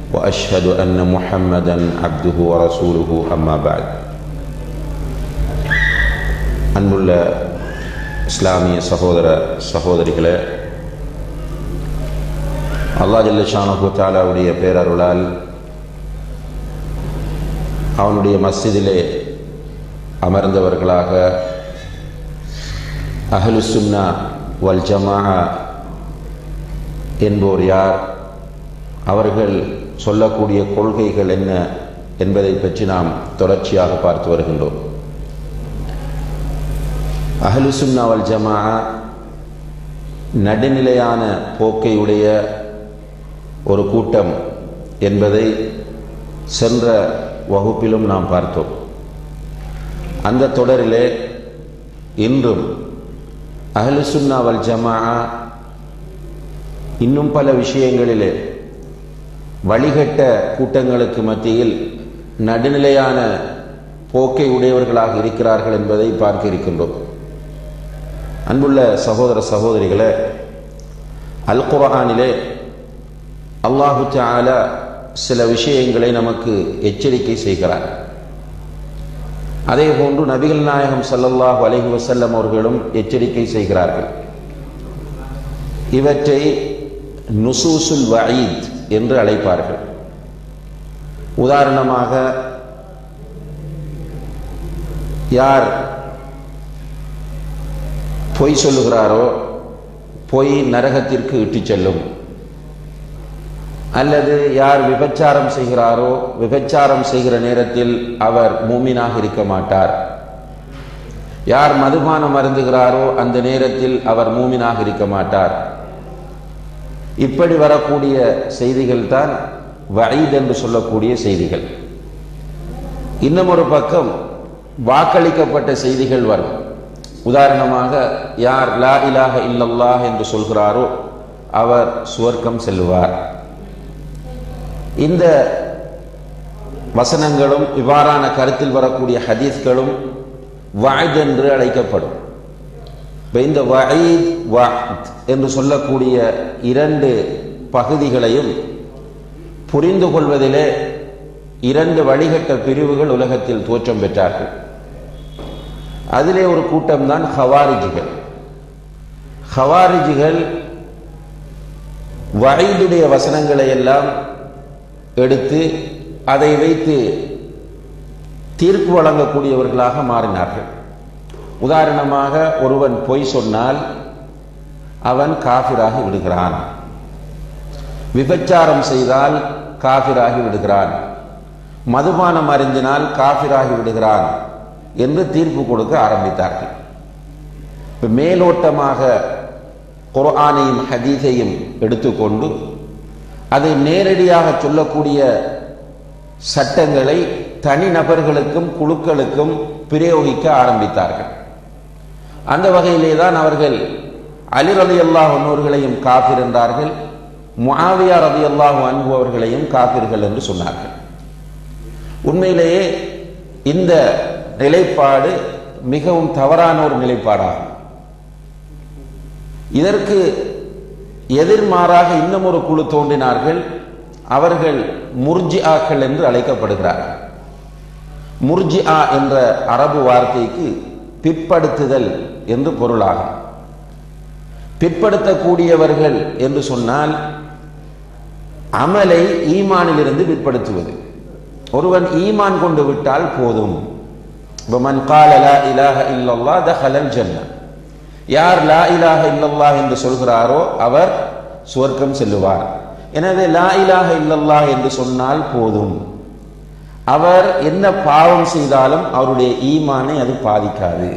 واشهد ان محمدا عبده ورسوله اما بعد அன்புள்ள இஸ்லாமிய சகோதர சகோதரிகளே அல்லா ஜல்லஷானு தாலாவுடைய பேரருளால் அவனுடைய மஸ்ஜிதிலே அமர்ந்தவர்களாக அஹ்லு சுன்னா வல் ஜமா என்போர் யார் அவர்கள் சொல்லக்கூடிய கொள்கைகள் என்ன என்பதை பற்றி நாம் தொடர்ச்சியாக பார்த்து வருகின்றோம் அஹ்லு சுன்னா வல் ஜமா நடுநிலையான போக்கையுடைய ஒரு கூட்டம் என்பதை சென்ற வகுப்பிலும் நாம் பார்த்தோம் அந்த தொடரிலே இன்றும் அஹ்லு சுன்னா வல் ஜமா இன்னும் பல விஷயங்களிலே வழிகட்ட கூட்டங்களுக்கு மத்தியில் நடுநிலையான போக்கை உடையவர்களாக இருக்கிறார்கள் என்பதை பார்க்க இருக்கின்றோம் அன்புள்ள சகோதர சகோதரிகளே அல் குரானிலே அல்லாஹு தாலா சில விஷயங்களை நமக்கு எச்சரிக்கை செய்கிறார் அதே போன்று நபிகள் நாயகம் சல்லல்லாஹு அலஹி வசல்லம் அவர்களும் எச்சரிக்கை செய்கிறார்கள் இவற்றை நுசூசுல் வயீத் என்று அழைப்பார்கள் உதாரணமாக யார் பொய் சொல்லுகிறாரோ பொய் நரகத்திற்கு இட்டுச் செல்லும் அல்லது யார் விபச்சாரம் செய்கிறாரோ விபச்சாரம் செய்கிற நேரத்தில் அவர் மூமினாக இருக்க மாட்டார் யார் மதுபானம் அருந்துகிறாரோ அந்த நேரத்தில் அவர் மூமினாக இருக்க மாட்டார் இப்படி வரக்கூடிய செய்திகள் தான் வயீத் என்று சொல்லக்கூடிய செய்திகள் இன்னும் ஒரு பக்கம் வாக்களிக்கப்பட்ட செய்திகள் வரும் உதாரணமாக யார் லா இலாக இல்லல்லாஹ் என்று சொல்கிறாரோ அவர் சுவர்க்கம் செல்லுவார் இந்த வசனங்களும் இவ்வாறான கருத்தில் வரக்கூடிய ஹதீஸ்களும் வாய்த் என்று அழைக்கப்படும் இந்த வயீத் வாத் என்று சொல்லக்கூடிய இரண்டு பகுதிகளையும் புரிந்து கொள்வதிலே இரண்டு வழிகட்ட பிரிவுகள் உலகத்தில் தோற்றம் பெற்றார்கள் அதிலே ஒரு கூட்டம்தான் ஹவாரிஜிகள் ஹவாரிஜிகள் வயதுடைய வசனங்களை எல்லாம் எடுத்து அதை வைத்து தீர்ப்பு வழங்கக்கூடியவர்களாக மாறினார்கள் உதாரணமாக ஒருவன் பொய் சொன்னால் அவன் காபிராகி விடுகிறான் விபச்சாரம் செய்தால் காபிராகி விடுகிறான் மதுபானம் அறிந்தினால் காபிராகி விடுகிறான் என்று தீர்ப்பு கொடுக்க ஆரம்பித்தார்கள் இப்போ மேலோட்டமாக குர்ஆனையும் ஹதீஸையும் எடுத்துக்கொண்டு அதை நேரடியாக சொல்லக்கூடிய சட்டங்களை தனிநபர்களுக்கும் குழுக்களுக்கும் பிரயோகிக்க ஆரம்பித்தார்கள் அந்த வகையிலே தான் அவர்கள் அலி ரதி அல்லாஹ் ஒன்னோர்களையும் காபிர் என்றார்கள் முஆவியா ரதி அல்லாஹ் அன்புவர்களையும் காபிர்கள் என்று சொன்னார்கள் உண்மையிலேயே இந்த நிலைப்பாடு மிகவும் தவறான ஒரு நிலைப்பாடாகும் இதற்கு எதிர்மாறாக இன்னும் ஒரு குழு தோன்றினார்கள் அவர்கள் முர்ஜி ஆக்கள் என்று அழைக்கப்படுகிறார்கள் முர்ஜி ஆ என்ற அரபு வார்த்தைக்கு பிற்படுத்துதல் என்று பொருளாகும் பிற்படுத்தக்கூடியவர்கள் என்று சொன்னால் அமலை ஈமானிலிருந்து பிற்படுத்துவது ஒருவன் ஈமான் கொண்டு விட்டால் போதும் மன் கால லா இலாஹ இல்லல்லா தஹலல் ஜன்னா யார் லா இலாஹ இல்லல்லா என்று சொல்கிறாரோ அவர் சுவர்க்கம் செல்லுவார் எனவே லா இலாஹ இல்லல்லா என்று சொன்னால் போதும் அவர் என்ன பாவம் செய்தாலும் அவருடைய ஈமானை அது பாதிக்காது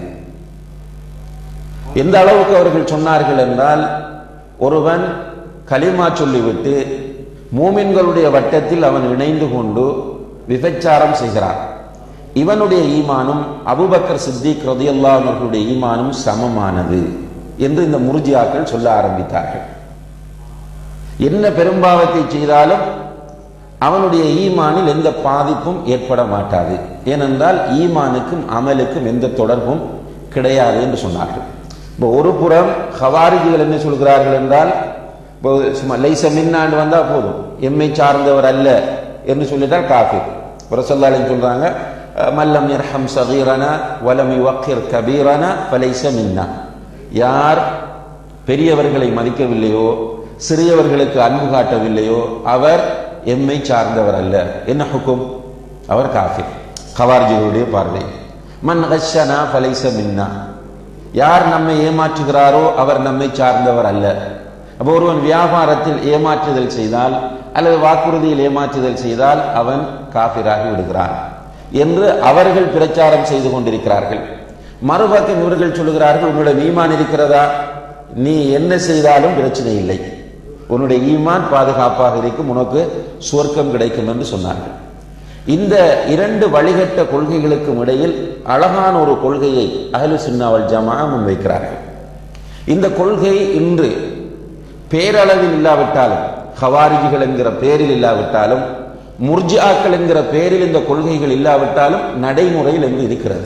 எந்த அளவுக்கு அவர்கள் சொன்னார்கள் என்றால் ஒருவன் கலிமா சொல்லிவிட்டு மூமின்களுடைய வட்டத்தில் அவன் இணைந்து கொண்டு விபச்சாரம் செய்கிறான் இவனுடைய ஈமானும் அபுபக்கர் சித்திக் ரதியல்லாஹர்களுடைய ஈமானும் சமமானது என்று இந்த முர்ஜியாக்கள் சொல்ல ஆரம்பித்தார்கள் என்ன பெரும்பாவத்தை செய்தாலும் அவனுடைய ஈமானில் எந்த பாதிப்பும் ஏற்பட மாட்டாது ஏனென்றால் ஈமானுக்கும் அமலுக்கும் எந்த தொடர்பும் கிடையாது என்று சொன்னார்கள் இப்போ ஒரு புறம் ஹவாரிஜிகள் என்ன சொல்கிறார்கள் என்றால் இப்போ சும்மா லைச மின்னாண்டு வந்தா போதும் எம்மை சார்ந்தவர் அல்ல என்று சொல்லிட்டால் காஃபிர் ரசல்லாலையும் சொல்றாங்க மல்லம் யர்ஹம் சகீரனா வலம் யுவக்கிர் கபீரனா ஃபலைச மின்னா யார் பெரியவர்களை மதிக்கவில்லையோ சிறியவர்களுக்கு அன்பு காட்டவில்லையோ அவர் எம்மை சார்ந்தவர் அல்ல என்ன ஹுக்கும் அவர் காஃபிர் கவார்ஜிகளுடைய பார்வை மன் ஹஷனா ஃபலைச மின்னா யார் நம்மை ஏமாற்றுகிறாரோ அவர் நம்மை சார்ந்தவர் அல்ல அப்போ ஒருவன் வியாபாரத்தில் ஏமாற்றுதல் செய்தால் அல்லது வாக்குறுதியில் ஏமாற்றுதல் செய்தால் அவன் காபிராகி விடுகிறான் என்று அவர்கள் பிரச்சாரம் செய்து கொண்டிருக்கிறார்கள் மறுபக்கம் இவர்கள் சொல்லுகிறார்கள் உன்னுடைய ஈமான் இருக்கிறதா நீ என்ன செய்தாலும் பிரச்சனை இல்லை உன்னுடைய ஈமான் பாதுகாப்பாக இருக்கும் உனக்கு சுவர்க்கம் கிடைக்கும் என்று சொன்னார்கள் இந்த இரண்டு வழிகட்ட கொள்கைகளுக்கும் இடையில் அழகான ஒரு கொள்கையை அகலு சின்னாவல் ஜமா முன்வைக்கிறார்கள் இந்த கொள்கை இன்று பேரளவில் இல்லாவிட்டாலும் ஹவாரிஜிகள் என்கிற பேரில் இல்லாவிட்டாலும் முர்ஜியாக்கள் என்கிற பேரில் இந்த கொள்கைகள் இல்லாவிட்டாலும் நடைமுறையில் என்று இருக்கிறது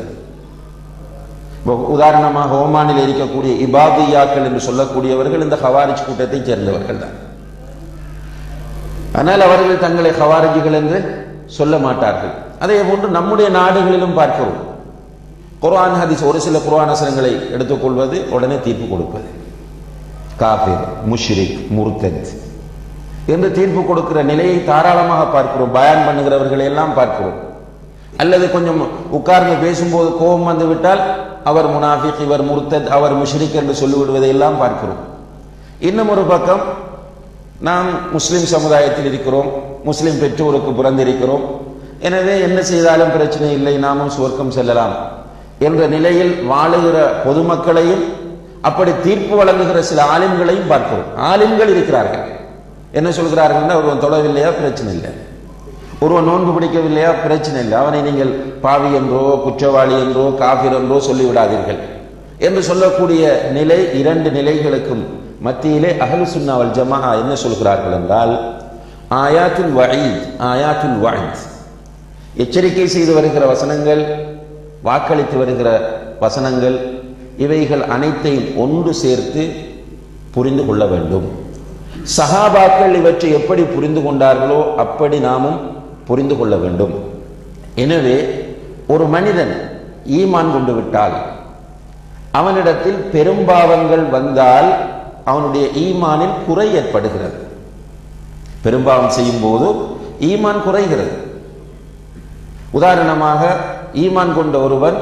உதாரணமாக ஓமானில் இருக்கக்கூடிய இபாதியாக்கள் என்று சொல்லக்கூடியவர்கள் இந்த ஹவாரிஜ் கூட்டத்தை சேர்ந்தவர்கள் தான் ஆனால் அவர்கள் தங்களை ஹவாரிஜிகள் என்று சொல்ல மாட்டார்கள் அதே போன்று நம்முடைய நாடுகளிலும் பார்க்கிறோம் குர்ஆன் ஹதீஸ் ஒரு சில குர்ஆன் வசனங்களை எடுத்துக்கொள்வது உடனே தீர்ப்பு கொடுப்பது காபிர் முஷ்ரிக் முர்தத் என்று தீர்ப்பு கொடுக்கிற நிலையை தாராளமாக பார்க்கிறோம் பயான் பண்ணுகிறவர்களை எல்லாம் பார்க்கிறோம் அல்லது கொஞ்சம் உட்கார்ந்து பேசும்போது கோபம் வந்து விட்டால் அவர் முனாஃபிக் இவர் முர்த்தத் அவர் முஷ்ரிக் என்று சொல்லிவிடுவதை எல்லாம் பார்க்கிறோம் இன்னும் ஒரு பக்கம் நாம் முஸ்லிம் சமுதாயத்தில் இருக்கிறோம் முஸ்லிம் பெற்றோருக்கு பிறந்திருக்கிறோம் எனவே என்ன செய்தாலும் பிரச்சனை இல்லை நாமும் சுவர்க்கம் செல்லலாம் என்ற நிலையில் வாழுகிற பொதுமக்களையும் அப்படி தீர்ப்பு வழங்குகிற சில ஆலிம்களையும் பார்க்கிறோம் ஆலிம்கள் இருக்கிறார்கள் என்ன சொல்கிறார்கள் ஒருவன் தொடவில்லையா பிரச்சனை இல்லை ஒருவன் நோன்பு பிடிக்கவில்லையா பிரச்சனை இல்லை அவனை நீங்கள் பாவி என்றோ குற்றவாளி என்றோ காபிர் என்றோ சொல்லிவிடாதீர்கள் என்று சொல்லக்கூடிய நிலை இரண்டு நிலைகளுக்கும் மத்தியிலே அகலு சுன்னாவல் ஜமா என்ன சொல்கிறார்கள் என்றால் ஆயாத்துல் வயீத் ஆயாத்துல் வயீத் எச்சரிக்கை செய்து வருகிற வசனங்கள் வாக்களித்து வருகிற வசனங்கள் இவைகள் அனைத்தையும் ஒன்று சேர்த்து புரிந்து கொள்ள வேண்டும் சஹாபாக்கள் இவற்றை எப்படி புரிந்து கொண்டார்களோ அப்படி நாமும் புரிந்து கொள்ள வேண்டும் எனவே ஒரு மனிதன் ஈமான் கொண்டு விட்டால் அவனிடத்தில் பெரும்பாவங்கள் வந்தால் அவனுடைய ஈமானில் குறை ஏற்படுகிறது பெரும்பாவம் செய்யும் போது ஈமான் குறைகிறது உதாரணமாக ஈமான் கொண்ட ஒருவன்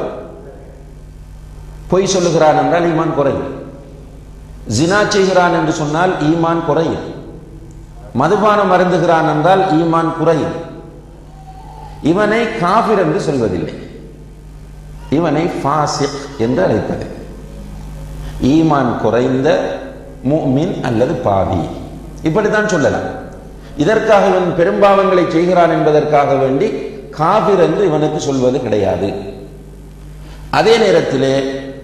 பொய் சொல்லுகிறான் என்றால் ஈமான் குறையும் ஜினா செய்கிறான் என்று சொன்னால் ஈமான் குறையும் மதுபானம் அருந்துகிறான் என்றால் ஈமான் குறையும் இவனை காபிர் என்று சொல்வதில்லை இவனை ஃபாசிக் என்று அழைப்பது ஈமான் குறைந்த முமின் அல்லது பாவி இப்படித்தான் சொல்லலாம் இதற்காக இவன் பெரும்பாவங்களை செய்கிறான் என்பதற்காக வேண்டி காபிர் என்று இவனுக்கு சொல்வது கிடையாது அதே நேரத்திலே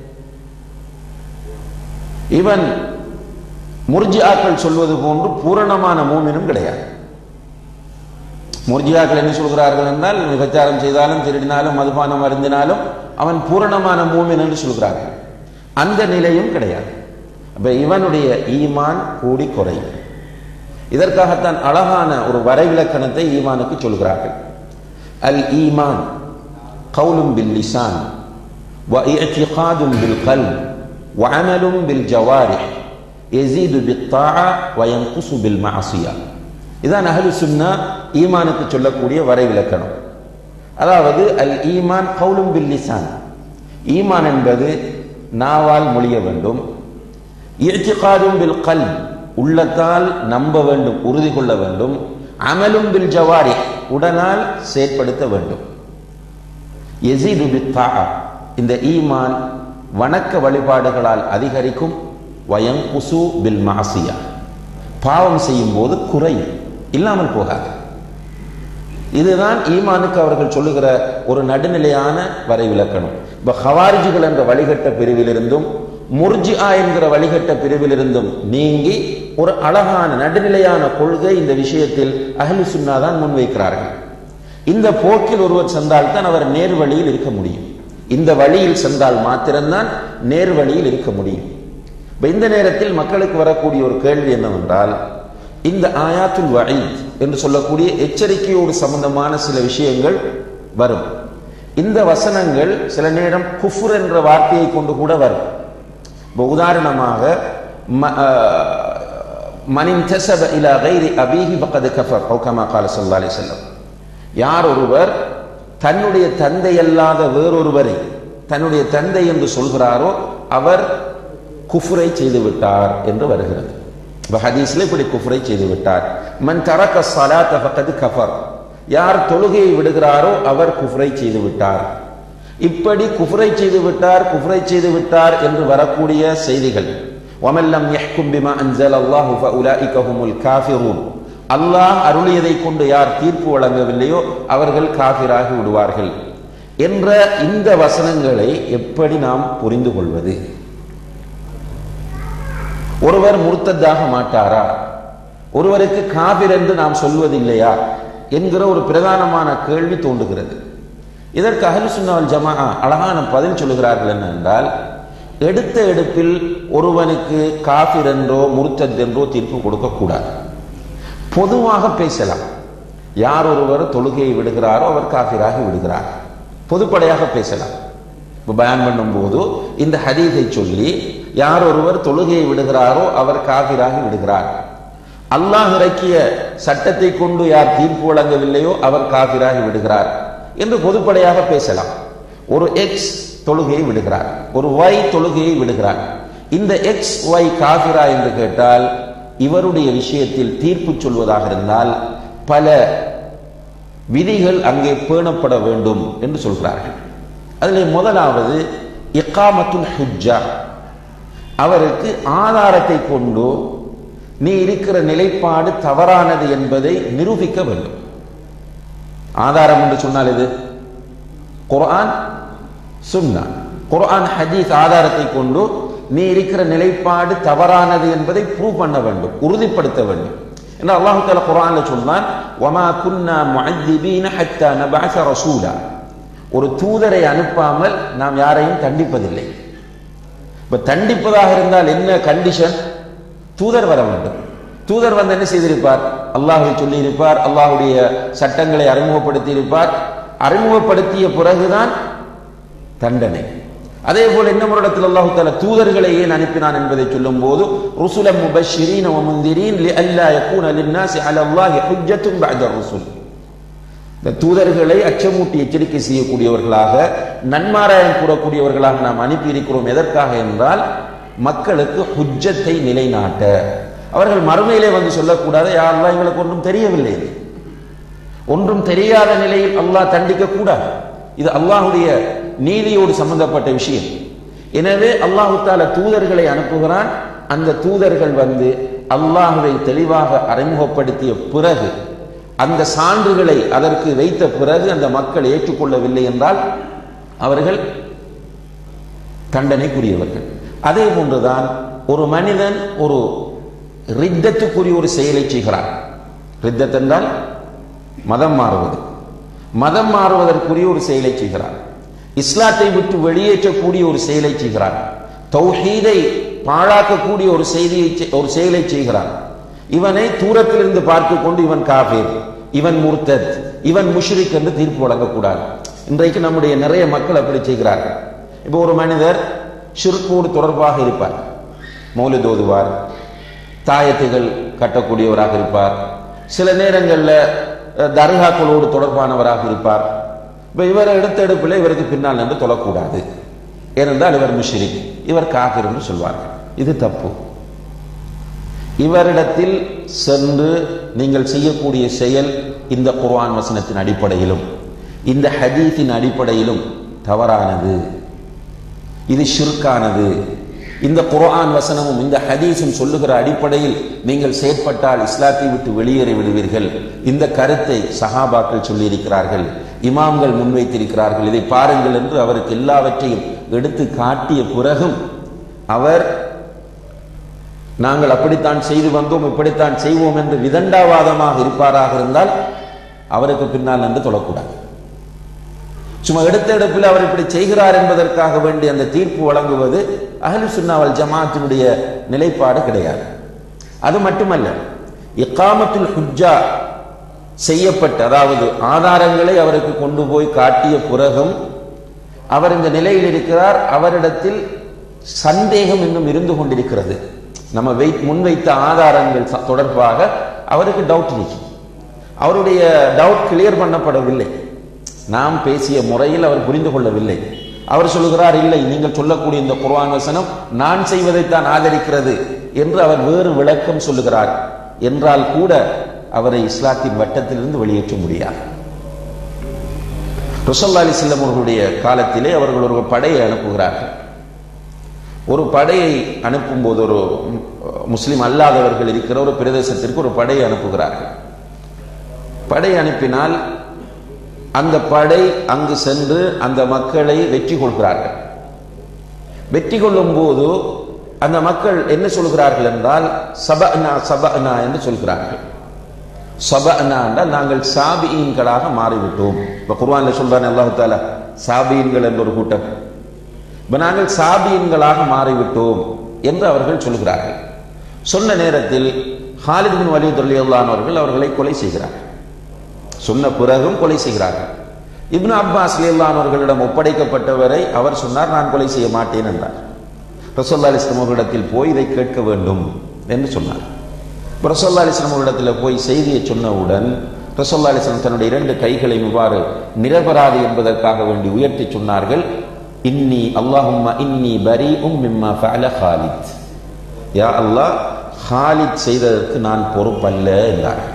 இவன் முர்ஜியாக்கள் சொல்வது போன்று பூரணமான மூமினும் கிடையாது முர்ஜியாக்கள் என்ன சொல்கிறார்கள் என்றால் விபச்சாரம் செய்தாலும் திருடினாலும் மதுபானம் அருந்தினாலும் அவன் பூரணமான மூமின் என்று சொல்கிறார்கள் அந்த நிலையும் கிடையாது அப்ப இவனுடைய ஈமான் கூடி குறையும் இதற்காகத்தான் அழகான ஒரு வரைவிலக்கணத்தை ஈமானுக்கு சொல்கிறார்கள் அல் ஈமான் கவுலும் பில் லிசான் وإعتقاد بالقلب وعمل بالجوارح يزيد بالطاعة وينقص بالمعصية இதான் அஹலு சுன்னா ஈமானுக்கு சொல்லக்கூடிய வரைவிலக்கணம் அதாவது அல் ஈமான் கவுலும் பில் லிசான் ஈமான் என்பது நாவால் மொழிய வேண்டும் இர்த்திகாதும் பில் கல் உள்ளத்தால் நம்ப வேண்டும் உறுதி கொள்ள வேண்டும் அமலும் பில் ஜவாரி உடனால் செயற்படுத்த வேண்டும் எசீது பித்தா இந்த ஈமான் வணக்க வழிபாடுகளால் அதிகரிக்கும் வயங்குசு பில் மாசியா பாவம் செய்யும் போது குறையும் இல்லாமல் போகாது இதுதான் ஈமானுக்கு அவர்கள் சொல்லுகிற ஒரு நடுநிலையான வரைவிலக்கணம் இப்ப ஹவாரிஜிகள் என்ற வழிகட்ட பிரிவிலிருந்தும் முர்ஜிஆ என்கிற வழிகட்ட பிரிவிலிருந்தும் நீங்கி ஒரு அழகான நடுநிலையான கொள்கை இந்த விஷயத்தில் அஹ்லு சுன்னா தான் முன்வைக்கிறார்கள் இந்த போக்கில் ஒருவர் சென்றால் தான் அவர் நேர் வழியில் இருக்க முடியும் இந்த வழியில் சென்றால் மாத்திரம்தான் நேர் வழியில் இருக்க முடியும் இப்ப இந்த நேரத்தில் மக்களுக்கு வரக்கூடிய ஒரு கேள்வி என்னவென்றால் இந்த ஆயாத்துல் வயீத் என்று சொல்லக்கூடிய எச்சரிக்கையோடு சம்பந்தமான சில விஷயங்கள் வரும் இந்த வசனங்கள் சில நேரம் குஃபுர் என்ற வார்த்தையை கொண்டு கூட வரும் இப்போ உதாரணமாக ம- ஆஹ், மனின் தசப இலா கைரி அபீஹி பக்கது கஃபர் ஓ கமா கால சல்லா அலி செல்லம் யார் ஒருவர் தன்னுடைய தந்தை அல்லாத வேறொருவரை தன்னுடைய தந்தை என்று சொல்கிறாரோ அவர் குஃபுரை செய்து விட்டார் என்று வருகிறது இப்ப ஹதீஸ்ல இப்படி குஃபுரை செய்து விட்டார் மன் தரக்க ஸலாத்த ஃபக்கது கஃபர் யார் தொழுகையை விடுகிறாரோ அவர் குஃபுரை செய்து விட்டார் இப்படி குஃபுரை செய்து விட்டார் குஃபுரை செய்து விட்டார் என்று வரக்கூடிய செய்திகள் வமல்லம் யஹ்கும் பிமா அன்சல் அல்லாஹு ஃபஉலாயிக ஹுமுல் காஃபிரூன் அல்லாஹ் அருளியதை கொண்டு யார் தீர்ப்பு வழங்கவில்லையோ அவர்கள் காஃபிராகி விடுவார்கள் என்ற இந்த வசனங்களை எப்படி நாம் புரிந்து கொள்வது ஒருவர் முர்த்ததாக மாட்டாரா ஒருவருக்கு காபிர் என்று நாம் சொல்வதில்லையா என்கிற ஒரு பிரதானமான கேள்வி தோன்றுகிறது இதற்கு அஹ்லு சுன்னாவல் ஜமா அழகான பதில் சொல்லுகிறார்கள் என்னென்றால் எடுத்த எடுப்பில் ஒருவனுக்கு காபிர் என்றோ முர்த்தத் என்றோ தீர்ப்பு கொடுக்கக்கூடாது பொதுவாக பேசலாம் யார் ஒருவர் தொழுகையை விடுகிறாரோ அவர் காபிராகி விடுகிறார் பொதுப்படையாக பேசலாம் இப்போ பயான் பண்ணும்போது இந்த ஹதீஸை சொல்லி யார் ஒருவர் தொழுகையை விடுகிறாரோ அவர் காபிராகி விடுகிறார் அல்லாஹ் இறக்கிய சட்டத்தை கொண்டு யார் தீர்ப்பு வழங்கவில்லையோ அவர் காபிராகி விடுகிறார் என்று பொதுப்படையாக பேசலாம் ஒரு எக்ஸ் தொழுகையை விடுகிறார் ஒரு ஒய் தொழுகையை விடுகிறார் இந்த எக்ஸ் ஒய் காபிரா என்று கேட்டால் இவருடைய விஷயத்தில் தீர்ப்பு சொல்வதாக இருந்தால் பல விதிகள் அங்கே பேணப்பட வேண்டும் என்று சொல்கிறார்கள் அதில் முதலாவது இக்காமத்துல் ஹுஜ்ஜா அவருக்கு ஆதாரத்தை கொண்டு நீ இருக்கிற நிலைப்பாடு தவறானது என்பதை நிரூபிக்க வேண்டும் ஆதாரம் என்று சொன்னால் இது குர்ஆன் சுன்னா குர்ஆன் ஹதீஸ் ஆதாரத்தை கொண்டு நீ இருக்கிற நிலைப்பாடு தவறானது என்பதை ப்ரூவ் பண்ண வேண்டும் உறுதிப்படுத்த வேண்டும் என்று அல்லாஹு தாலா குர்ஆன்ல சொல்றான் வமா குன்னா முஅத்திபீன ஹத்தா நபஅஸ ரசூலா ஒரு தூதரை அனுப்பாமல் நாம் யாரையும் தண்டிப்பதில்லை இப்ப தண்டிப்பதாக இருந்தால் என்ன கண்டிஷன் தூதர் வர வேண்டும் தூதர் வந்து என்ன செய்திருப்பார் அல்லாஹை சொல்லி இருப்பார் அல்லாஹுடைய சட்டங்களை அறிமுகப்படுத்தி இருப்பார் அறிமுகப்படுத்திய பிறகுதான் தண்டனை அதே போல இன்னும் ஒரு இடத்தில் அல்லாஹு தாலா தூதர்களை ஏன் அனுப்பினான் என்பதை சொல்லும் போது ருசுலம் முபஷிரீன் வ முந்திரீன் லிஅல்லா யகூன லின்னாஸி அலா அல்லாஹி ஹுஜ்ஜத்துன் பஅத ருசுல் இந்த தூதர்களை அச்சமூட்டி எச்சரிக்கை செய்யக்கூடியவர்களாக நன்மாராயம் கூறக்கூடியவர்களாக நாம் அனுப்பி இருக்கிறோம் எதற்காக என்றால் மக்களுக்கு ஹுஜ்ஜத்தை நிலைநாட்ட அவர்கள் மறுமையிலே வந்து சொல்லக்கூடாது யாரெல்லாம் எங்களுக்கு ஒன்றும் தெரியவில்லை ஒன்றும் தெரியாத நிலையில் அல்லாஹ் தண்டிக்க கூடாது இது அல்லாஹுடைய நீதியோடு சம்பந்தப்பட்ட விஷயம் எனவே அல்லாஹு தால தூதர்களை அனுப்புகிறான் அந்த தூதர்கள் வந்து அல்லாஹுவை தெளிவாக அறிமுகப்படுத்திய பிறகு அந்த சான்றுகளை அதற்கு வைத்த பிறகு அந்த மக்கள் ஏற்றுக்கொள்ளவில்லை என்றால் அவர்கள் தண்டனைக்குரியவர்கள் அதே போன்றுதான் ஒரு மனிதன் ஒரு ரித்தத்துக்குரிய ஒரு செயலை செய்கிறான் ரித்தத் என்றால் மதம் மாறுவது மதம் மாறுவதற்குரிய ஒரு செயலை செய்கிறான் இஸ்லாத்தை விட்டு வெளியேற்றக்கூடிய ஒரு செயலை செய்கிறான் தௌஹீதை பாழாக்கக்கூடிய ஒரு செய்தியை செய்- ஒரு செயலை செய்கிறான் இவனை தூரத்திலிருந்து பார்த்து கொண்டு இவன் காஃபிர் இவன் முர்த்தத் இவன் முஷ்ரிக் என்று தீர்ப்பு வழங்கக்கூடாது இன்றைக்கு நம்முடைய நிறைய மக்கள் அப்படி செய்கிறார்கள் இப்போ ஒரு மனிதர் ஷிர்கோடு தொடர்பாக இருப்பார் மௌலித் ஓதுவார் தாயத்துகள் கட்டக்கூடியவராக இருப்பார் சில நேரங்களில் அஹ், தர்காக்களோடு தொடர்பானவராக இருப்பார் இப்போ இவர் எடுத்த எடுப்பில் இவருக்கு பின்னால் நின்று தொழக்கூடாது ஏனென்றால் இவர் முஷ்ரிக் இவர் காஃபிர் என்று சொல்வார்கள் இது தப்பு இவரிடத்தில் சென்று நீங்கள் செய்யக்கூடிய செயல் இந்த குர்ஆன் வசனத்தின் அடிப்படையிலும் இந்த ஹதீஸின் அடிப்படையிலும் தவறானது இது ஷிர்கானது இந்த குர்ஆன் வசனமும் இந்த ஹதீஸும் சொல்லுகிற அடிப்படையில் நீங்கள் செயற்பட்டால் இஸ்லாத்தை விட்டு வெளியேறி விடுவீர்கள் இந்த கருத்தை சஹாபாக்கள் சொல்லியிருக்கிறார்கள் இமாம்கள் முன்வைத்திருக்கிறார்கள் இதை பாருங்கள் என்று அவருக்கு எல்லாவற்றையும் எடுத்து காட்டிய பிறகும் அவர் நாங்கள் அப்படித்தான் செய்து வந்தோம் இப்படித்தான் செய்வோம் என்று விதண்டாவாதமாக இருப்பாராக இருந்தால் அவருக்கு பின்னால் நின்று தொழக்கூடாது சும்மா எடுத்த எடுப்பில் அவர் இப்படி செய்கிறார் என்பதற்காக வேண்டி அந்த தீர்ப்பு வழங்குவது அஹ்லு சுன்னாவல் ஜமாத்தினுடைய நிலைப்பாடு கிடையாது அது மட்டுமல்ல இக்காமத்துல் ஹுஜ்ஜா செய்யப்பட்ட அதாவது ஆதாரங்களை அவருக்கு கொண்டு போய் காட்டிய பிறகும் அவர் இந்த நிலையில் இருக்கிறார் அவரிடத்தில் சந்தேகம் இன்னும் இருந்து கொண்டிருக்கிறது நம்ம வை முன்வைத்த ஆதாரங்கள் ச- தொடர்பாக அவருக்கு டவுட் இருக்கு அவருடைய டவுட் கிளியர் பண்ணப்படவில்லை நாம் பேசிய முறையில் அவர் புரிந்து கொள்ளவில்லை அவர் சொல்லுகிறார் இல்லை நீங்கள் சொல்லக்கூடிய இந்த குர்ஆன் வசனம் நான் செய்வதைத்தான் ஆதரிக்கிறது என்று அவர் வேறு விளக்கம் சொல்லுகிறார் என்றால் கூட அவரை இஸ்லாத்தின் வட்டத்திலிருந்து வெளியேற்ற முடியாது ருசல்லா அலிஸ்லம் அவர்களுடைய காலத்திலே அவர்கள் ஒரு படையை அனுப்புகிறார்கள் ஒரு படையை அனுப்பும்போது ஒரு ம், முஸ்லிம் அல்லாதவர்கள் இருக்கிற ஒரு பிரதேசத்திற்கு ஒரு படையை அனுப்புகிறார்கள் படை அனுப்பினால் அந்த படை அங்கு சென்று அந்த மக்களை வெற்றி கொள்கிறார்கள் வெற்றி கொள்ளும் போது அந்த மக்கள் என்ன சொல்கிறார்கள் என்றால் சபஅனா சபஅனா என்று சொல்கிறார்கள் சபஅனா என்றால் நாங்கள் சாபியீன்களாக மாறிவிட்டோம் இப்ப குர்ஆன்ல சொல்றானே அல்லாஹ் தாலா சாபியீன்கள் என்ற ஒரு கூட்டம் இப்ப நாங்கள் சாபியன்களாக மாறிவிட்டோம் என்று அவர்கள் சொல்கிறார்கள் சொன்ன நேரத்தில் ஹாலித் பின் வலீத் ரலியல்லாஹு அவர்கள் அவர்களை கொலை செய்கிறார்கள் சொன்ன பிறகும் கொலை செய்கிறார்கள் இப்னு அப்பாஸ் ரலியல்லாஹு அவர்களிடம் ஒப்படைக்கப்பட்டவரை அவர் சொன்னார் நான் கொலை செய்ய மாட்டேன் என்றார் ரசோல்லா அலிஸ்லாம் அவர்களிடத்தில் போய் இதை கேட்க வேண்டும் என்று சொன்னார் இப்ப ரசோல்லா அலிஸ்லாம் அவர்களிடத்தில் போய் செய்தியை சொன்னவுடன் ரசோல்லா அலிஸ்லாம் தன்னுடைய இரண்டு கைகளை இவ்வாறு நிரபராதி என்பதற்காக வேண்டி உயர்த்தி சொன்னார்கள் இன்னி அல்லாஹும்ம இன்னி பரி உம் மிம்மா ஃபஅல ஹாலித் யா அல்லாஹ் ஹாலித் செய்ததற்கு நான் பொறுப்பல்ல என்றார்கள்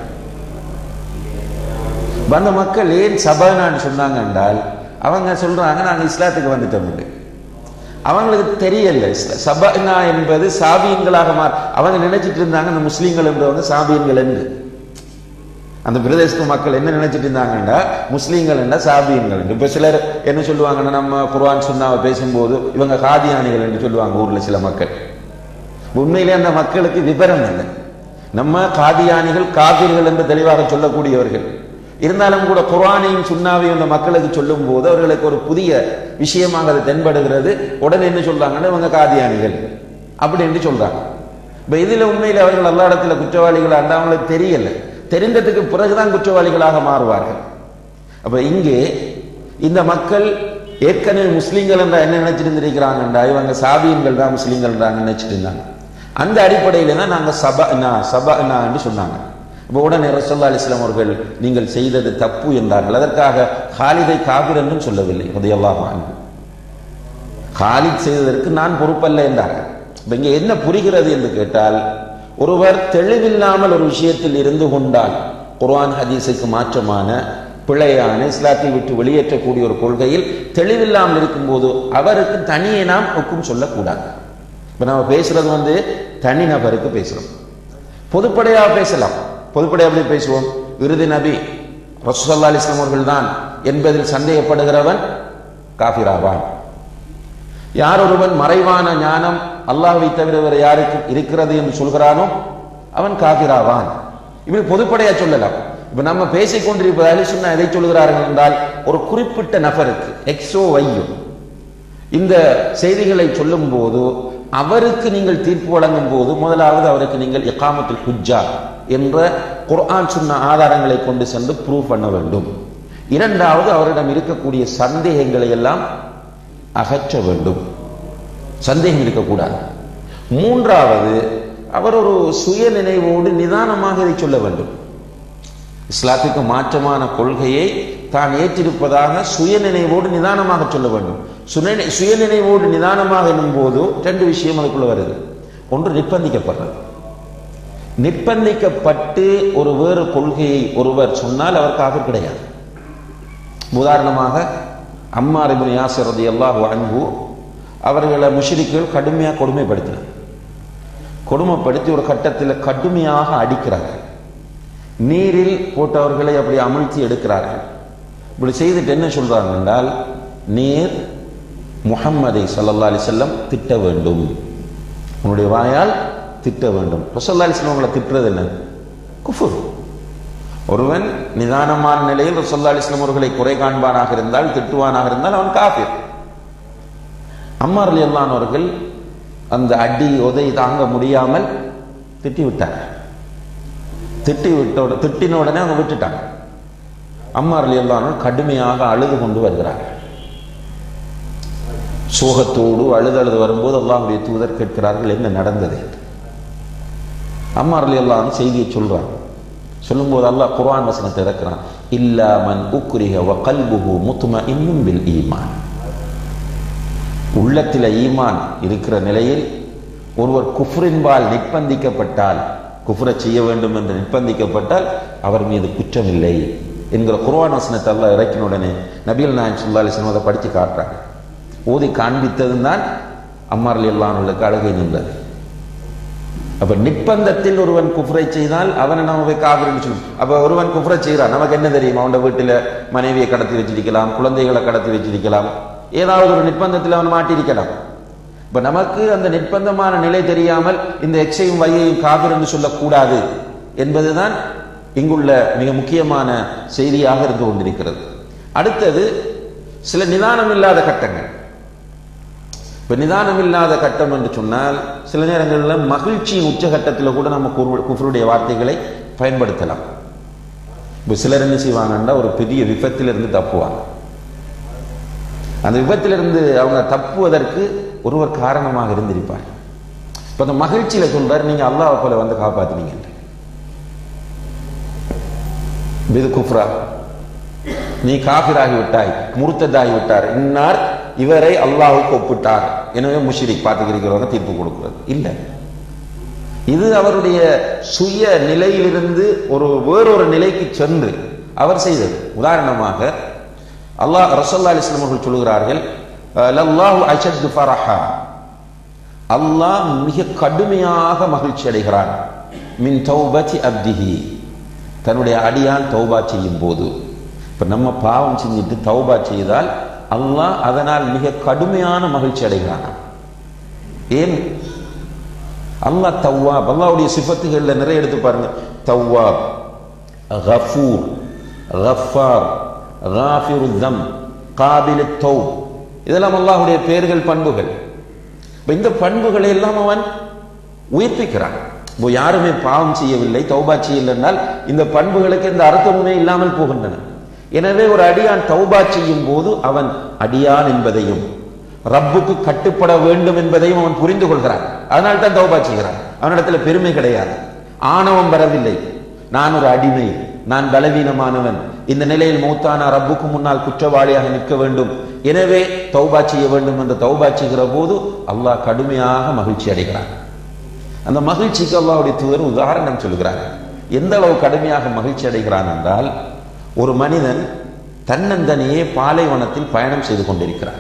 வந்த மக்கள் ஏன் சபானான்னு சொன்னாங்க என்றால் அவங்க சொல்றாங்க நாங்க இஸ்லாத்துக்கு வந்துட்டோம் என்று. அவங்களுக்கு தெரியல இஸ்ல- சபனா என்பது சாபியன்களாக மாற அவங்க நினைச்சிட்டு இருந்தாங்க அந்த முஸ்லீம்கள் என்றவங்க சாபியன்கள் என்று அந்த பிரதேசத்து மக்கள் என்ன நினைச்சிட்டு இருந்தாங்கன்னா முஸ்லீம்கள் என்றா சாபியன்கள் என்று இப்ப சிலர் என்ன சொல்லுவாங்கன்னா நம்ம குர்ஆன் சுன்னாவை பேசும்போது இவங்க காதியானிகள் என்று சொல்லுவாங்க ஊர்ல சில மக்கள் உண்மையிலே அந்த மக்களுக்கு விவரம் இல்லை நம்ம காதியானிகள் காபிர்கள் என்று தெளிவாக சொல்லக்கூடியவர்கள் இருந்தாலும் கூட குர்ஆனையும் சுன்னாவையும் அந்த மக்களுக்கு சொல்லும் போது அவர்களுக்கு ஒரு புதிய விஷயமாக அது தென்படுகிறது உடனே என்ன சொல்றாங்கன்னா இவங்க காதியானிகள் அப்படி என்று சொல்றாங்க இப்ப இதுல உண்மையில அவர்கள் எல்லா இடத்துல குற்றவாளிகள் அவங்களுக்கு தெரியல தெரிந்ததுக்கு பிறகுதான் குற்றவாளிகளாக மாறுவார்கள் அப்ப இங்கே இந்த மக்கள் ஏற்கனவே முஸ்லீம்கள் என்றா என்ன நினைச்சிட்டு இருந்திருக்கிறாங்கன்றா இவங்க சாபியன்கள் தான் முஸ்லீம்கள் தான் நினைச்சிட்டு இருந்தாங்க அந்த அடிப்படையில தான் நாங்க சபனா சபனா என்று சொன்னாங்க இப்போ உடனே ரசல்லா அலிஸ்லாம் அவர்கள் நீங்கள் செய்தது தப்பு என்றார்கள் அதற்காக ஹாலிதை காபிர் என்றும் சொல்லவில்லை உதயல்லாஹ் ஹாலித் செய்ததற்கு நான் பொறுப்பல்ல என்றார்கள் இப்ப இங்க என்ன புரிகிறது என்று கேட்டால் ஒருவர் தெளிவில்லாமல் ஒரு விஷயத்தில் இருந்து கொண்டால் குர்ஆன் ஹதீஸுக்கு மாற்றமான பிழையான இஸ்லாத்தை விட்டு வெளியேற்றக்கூடிய ஒரு கொள்கையில் தெளிவில்லாமல் இருக்கும்போது அவருக்கு தனியே நாம் ஒக்கும் சொல்லக்கூடாது இப்ப நம்ம பேசுறது வந்து தனி நபருக்கு பேசுறோம் பொதுப்படையாக பேசலாம் பொதுப்படையாக எப்படி பேசுவோம் இறுதி நபி ரசூலுல்லாஹி அலைஹி வஸல்லம் அவர்கள் தான் என்பதில் சந்தேகப்படுகிறவன் காஃபிராவான் யார் ஒருவன் மறைவான ஞானம் அல்லாஹ்வை தவிர வேறு யாருக்கு இருக்கிறது என்று சொல்கிறானோ அவன் காபிராவான் இப்படி பொதுப்படையா சொல்லலாம் இப்ப நம்ம பேசிக் கொண்டிருப்பது அலி சொன்ன எதை சொல்கிறார்கள் என்றால் ஒரு குறிப்பிட்ட நபருக்கு எக்ஸோ வையோ இந்த செய்திகளை சொல்லும் போது அவருக்கு நீங்கள் தீர்ப்பு வழங்கும் போது முதலாவது அவருக்கு நீங்கள் இக்காமத்துல் ஹுஜ்ஜா என்ற குர்ஆன் சொன்ன ஆதாரங்களை கொண்டு சென்று ப்ரூவ் பண்ண வேண்டும் இரண்டாவது அவரிடம் இருக்கக்கூடிய சந்தேகங்களை எல்லாம் அகற்ற வேண்டும் சந்தேகம் இருக்கக்கூடாது மூன்றாவது அவர் ஒரு சுய நினைவோடு நிதானமாக இதை சொல்ல வேண்டும் இஸ்லாத்துக்கு மாற்றமான கொள்கையை தான் ஏற்றிருப்பதாக சுய நினைவோடு நிதானமாக சொல்ல வேண்டும் சுய- சுய நினைவோடு நிதானமாக என்னும் போது ரெண்டு விஷயம் அதுக்குள்ள வருது ஒன்று நிர்பந்திக்கப்படுறது நிர்பந்திக்கப்பட்டு ஒரு வேறு கொள்கையை ஒருவர் சொன்னால் அவர் காபிர் கிடையாது உதாரணமாக அம்மார் இப்னு யாசிர் ரலியல்லாஹு அன்ஹு அவர்களை முஷ்ரிக்குகள் கடுமையாக கொடுமைப்படுத்தினார் கொடுமைப்படுத்தி ஒரு கட்டத்தில் கடுமையாக அடிக்கிறார்கள் நீரில் போட்டவர்களை அப்படி அமிழ்த்தி எடுக்கிறார்கள் இப்படி செய்துட்டு என்ன சொல்றாங்க என்றால் நீர் முஹம்மதை ஸல்லல்லாஹு அலைஹி வஸல்லம் திட்ட வேண்டும் உன்னுடைய வாயால் திட்ட வேண்டும் ரசல்லா அலிஸ்லாம் அவங்களை திட்டுறது என்ன குஃபுர் ஒருவன் நிதானமான நிலையில் ரசல்லா அலிஸ்லாம் அவர்களை குறை காண்பானாக இருந்தால் திட்டுவானாக இருந்தால் அவன் காஃபிர் அம்மார் அலி அவர்கள் அந்த அடி உதை தாங்க முடியாமல் திட்டி விட்டார் திட்டி விட்ட திட்டின உடனே அவங்க விட்டுட்டாங்க அம்மார் அலி கடுமையாக அழுது கொண்டு வருகிறார்கள் சோகத்தோடு அழுது அழுது வரும்போது அல்லாஹுடைய தூதர் கேட்கிறார்கள் என்ன நடந்தது அம்மார் அலி அல்லான்னு செய்தியை சொல்றாங்க சொல்லும்போது அல்லாஹ் குர்ஆன் வசனத்தை இறக்குறான் இல்லா மன் உக்ரிஹ வ கல்புஹு முத்மஇன்னும் பில் ஈமான் உள்ளத்தில் ஈமான் இருக்கிற நிலையில் ஒருவர் குஃப்ரின்பால் நிர்பந்திக்கப்பட்டால் குஃப்ரை செய்ய வேண்டும் என்று நிர்பந்திக்கப்பட்டால் அவர் மீது குற்றமில்லை என்கிற குர்ஆன் வசனத்தை அல்லாஹ் இறக்கின உடனே நபிகள் நாயன் சுல்லா அலிஸ்லாம் அதை படித்து காட்டுறாங்க ஓதி காண்பித்ததும் தான் அம்மார் அலி அல்லாஹர்களுக்கு அழுகை நின்றது அப்ப நிர்பந்தத்தில் ஒருவன் குஃப்ரை செய்தால் அவனை நாம போய் காவிரின்னு சொல்லும் அப்ப ஒருவன் குஃப்ரை செய்கிறான் நமக்கு என்ன தெரியும் அவனோட வீட்டுல மனைவியை கடத்தி வச்சிருக்கலாம் குழந்தைகளை கடத்தி வச்சிருக்கலாம் ஏதாவது ஒரு நிர்பந்தத்தில் அவன் மாட்டியிருக்கலாம் இப்ப நமக்கு அந்த நிர்பந்தமான நிலை தெரியாமல் இந்த எக்ஸையும் வையையும் காவிர் என்று சொல்லக்கூடாது என்பதுதான் இங்குள்ள மிக முக்கியமான செய்தியாக இருந்து கொண்டிருக்கிறது அடுத்தது சில நிதானம் இல்லாத கட்டங்கள் இப்ப நிதானம் இல்லாத கட்டம் என்று சொன்னால் சில நேரங்களில் மகிழ்ச்சியின் உச்சகட்டத்தில் கூட நம்ம குரு- குஃப்ருடைய வார்த்தைகளை பயன்படுத்தலாம் இப்போ சிலர் என்ன செய்வாங்கன்னா ஒரு பெரிய விபத்திலிருந்து தப்புவாங்க அந்த விபத்திலிருந்து அவங்க தப்புவதற்கு ஒருவர் காரணமாக இருந்திருப்பார் இப்ப அந்த மகிழ்ச்சியில சொல்றாரு நீங்க அல்லாஹ் போல வந்து காப்பாத்தினீங்க இது குஃப்ரா நீ காபிராகி விட்டாய் முருத்ததாகி விட்டார் இன்னார் இவரை அல்லாஹ்வுக்கு ஒப்பிட்டார் எனவே முஷிரிக் பார்த்துக்கிறவங்க தீர்ப்பு கொடுக்கிறது இல்லை இது அவருடைய சுய நிலையிலிருந்து ஒரு வேறொரு நிலைக்கு சென்று அவர் செய்தது உதாரணமாக அல்லாஹ் ரசல்லா அலிஸ்லாம் அவர்கள் சொல்கிறார்கள் லல்லாஹு அஷத்து ஃபரஹா அல்லாஹ் மிக கடுமையாக மகிழ்ச்சி அடைகிறான் மின் தௌபதி அப்திஹி தன்னுடைய அடியான் தௌபா செய்யும் போது இப்ப நம்ம பாவம் செஞ்சுட்டு தௌபா செய்தால் அல்லாஹ் அதனால் மிக கடுமையான மகிழ்ச்சி அடைகிறான் ஏன் அல்லாஹ் தவ்வாப் அல்லாஹ்வுடைய சிஃபத்துகள்ல நிறைய எடுத்து பாருங்க தவ்வாப் கஃபூர் கஃபார் காஃபிரு தம் காபிலு தௌப் இதெல்லாம் அல்லாஹ்வுடைய பெயர்கள் பண்புகள் இப்ப இந்த பண்புகளை எல்லாம் அவன் உயிர்ப்பிக்கிறான் இப்போ யாருமே பாவம் செய்யவில்லை தௌபா செய்யலைன்னால் இந்த பண்புகளுக்கு எந்த அர்த்தமுமே இல்லாமல் போகின்றன எனவே ஒரு அடியான் தௌபா செய்யும் போது அவன் அடியான் என்பதையும் ரப்புக்கு கட்டுப்பட வேண்டும் என்பதையும் அவன் புரிந்து கொள்கிறான் அதனால தான் தௌபா செய்கிறான் அவனிடத்துல பெருமை கிடையாது ஆணவம் வரவில்லை நான் ஒரு அடிமை நான் பலவீனமானவன் இந்த நிலையில் மௌத்தானா ரப்புக்கு முன்னால் குற்றவாளியாக நிற்க வேண்டும் எனவே தௌபா செய்ய வேண்டும் என்று தௌபா செய்கிற போது அல்லாஹ் கடுமையாக மகிழ்ச்சி அடைகிறான் அந்த மகிழ்ச்சிக்கு அல்லாஹ்வுடைய தூதர் உதாரணம் சொல்கிறார் எந்த அளவு கடுமையாக மகிழ்ச்சி அடைகிறான் என்றால் ஒரு மனிதன் தன்னந்தனியே பாலைவனத்தில் பயணம் செய்து கொண்டிருக்கிறான்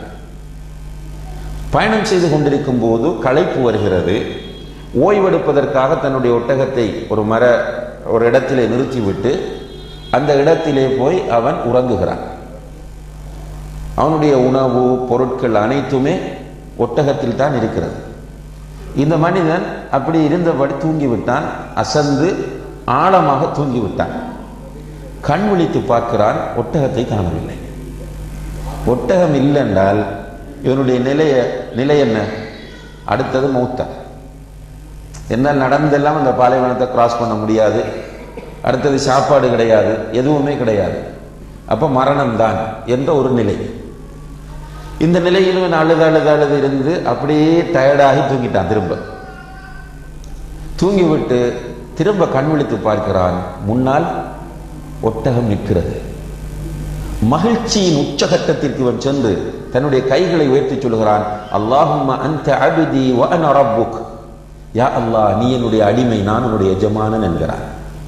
பயணம் செய்து கொண்டிருக்கும் போது களைப்பு வருகிறது ஓய்வெடுப்பதற்காக தன்னுடைய ஒட்டகத்தை ஒரு மர ஒரு இடத்திலே நிறுத்திவிட்டு அந்த இடத்திலே போய் அவன் உறங்குகிறான் அவனுடைய உணவு பொருட்கள் அனைத்துமே ஒட்டகத்தில் தான் இருக்கிறது இந்த மனிதன் அப்படி இருந்தபடி தூங்கிவிட்டான் அசந்து ஆழமாக தூங்கிவிட்டான் கண் விழித்து பார்க்கிறான் ஒட்டகத்தை காணவில்லை ஒட்டகம் இல்லை என்றால் இவனுடைய நிலைய நிலை என்ன அடுத்தது மௌத்தன் என்ன நடந்தெல்லாம் அந்த பாலைவனத்தை கிராஸ் பண்ண முடியாது அடுத்தது சாப்பாடு கிடையாது எதுவுமே கிடையாது அப்ப மரணம் தான் என்ற ஒரு நிலை இந்த நிலையில் இவன் அழுது அழுது அழுது இருந்து அப்படியே டயர்டாகி தூங்கிட்டான் திரும்ப தூங்கிவிட்டு திரும்ப கண் விழித்து பார்க்கிறான் முன்னால் ஒட்டகம் நிற்கிறது மகிழ்ச்சியின் உச்சகட்டத்திற்கு இவன் சென்று தன்னுடைய கைகளை உயர்த்தி சொல்கிறான் அல்லாஹும்ம அந்த அபிதி வ அன ரப்புக் யா அல்லாஹ் நீ என்னுடைய அடிமை நான் உன்னுடைய எஜமானன் என்கிறான்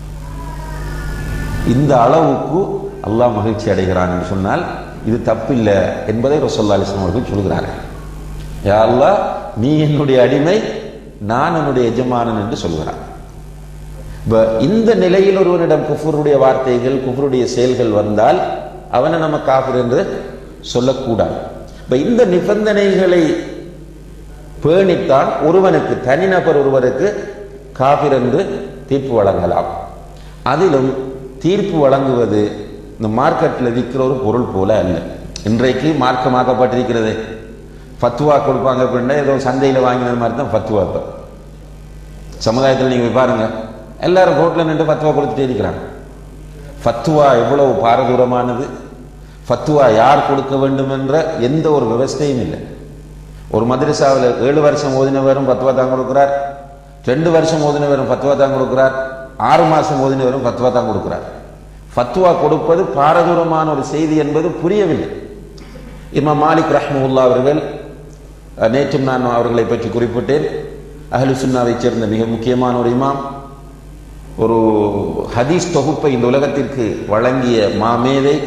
இந்த அளவுக்கு அல்லாஹ் மகிழ்ச்சி அடைகிறான் என்று சொன்னால் இது தப்பில்லை என்பதை ரசோல்லா அலிஸ்லாம் அவர்கள் சொல்கிறார்கள் யா அல்லாஹ் நீ என்னுடைய அடிமை நான் என்னுடைய எஜமானன் என்று சொல்கிறான் இப்ப இந்த நிலையில் ஒருவனிடம் குஃபருடைய வார்த்தைகள் குஃபருடைய செயல்கள் வந்தால் அவனை நம்ம காஃபிர் என்று சொல்லக்கூடாது இப்ப இந்த நிபந்தனைகளை பேணித்தான் ஒருவனுக்கு தனிநபர் ஒருவருக்கு காபிர் என்று தீர்ப்பு வழங்கலாம் அதிலும் தீர்ப்பு வழங்குவது இந்த மார்க்கெட்டில் விற்கிற ஒரு பொருள் போல அல்ல இன்றைக்கு மார்க்கமாக்கப்பட்டிருக்கிறது ஃபத்துவா கொடுப்பாங்க அப்படின்னா ஏதோ சந்தையில் வாங்கினது மாதிரி தான் ஃபத்துவா இப்போ சமுதாயத்தில் நீங்கள் போய் பாருங்க எல்லாரும் ரோட்டில் நின்று ஃபத்துவா கொடுத்துட்டே இருக்கிறாங்க ஃபத்துவா எவ்வளவு பாரதூரமானது ஃபத்துவா யார் கொடுக்க வேண்டும் என்ற எந்த ஒரு விவஸ்தையும் இல்லை ஒரு மதரசாவில் ஏழு வருஷம் ஓதினவரும் ஃபத்துவா தான் கொடுக்கிறார் ரெண்டு வருஷம் ஓதினவரும் ஃபத்துவா தான் கொடுக்கிறார் ஆறு மாசம் ஓதினவரும் ஃபத்துவா தான் கொடுக்கிறார் ஃபத்துவா கொடுப்பது பாரதூரமான ஒரு செய்தி என்பது புரியவில்லை இமாம் மாலிக் ரஹ்மவுல்லா அவர்கள் அஹ், நேற்றும் நான் அவர்களை பற்றி குறிப்பிட்டேன் அஹ்லு சுன்னாவைச் சேர்ந்த மிக முக்கியமான ஒரு இமாம் ஒரு ஹதீஸ் தொகுப்பை இந்த உலகத்திற்கு வழங்கிய மாமேதை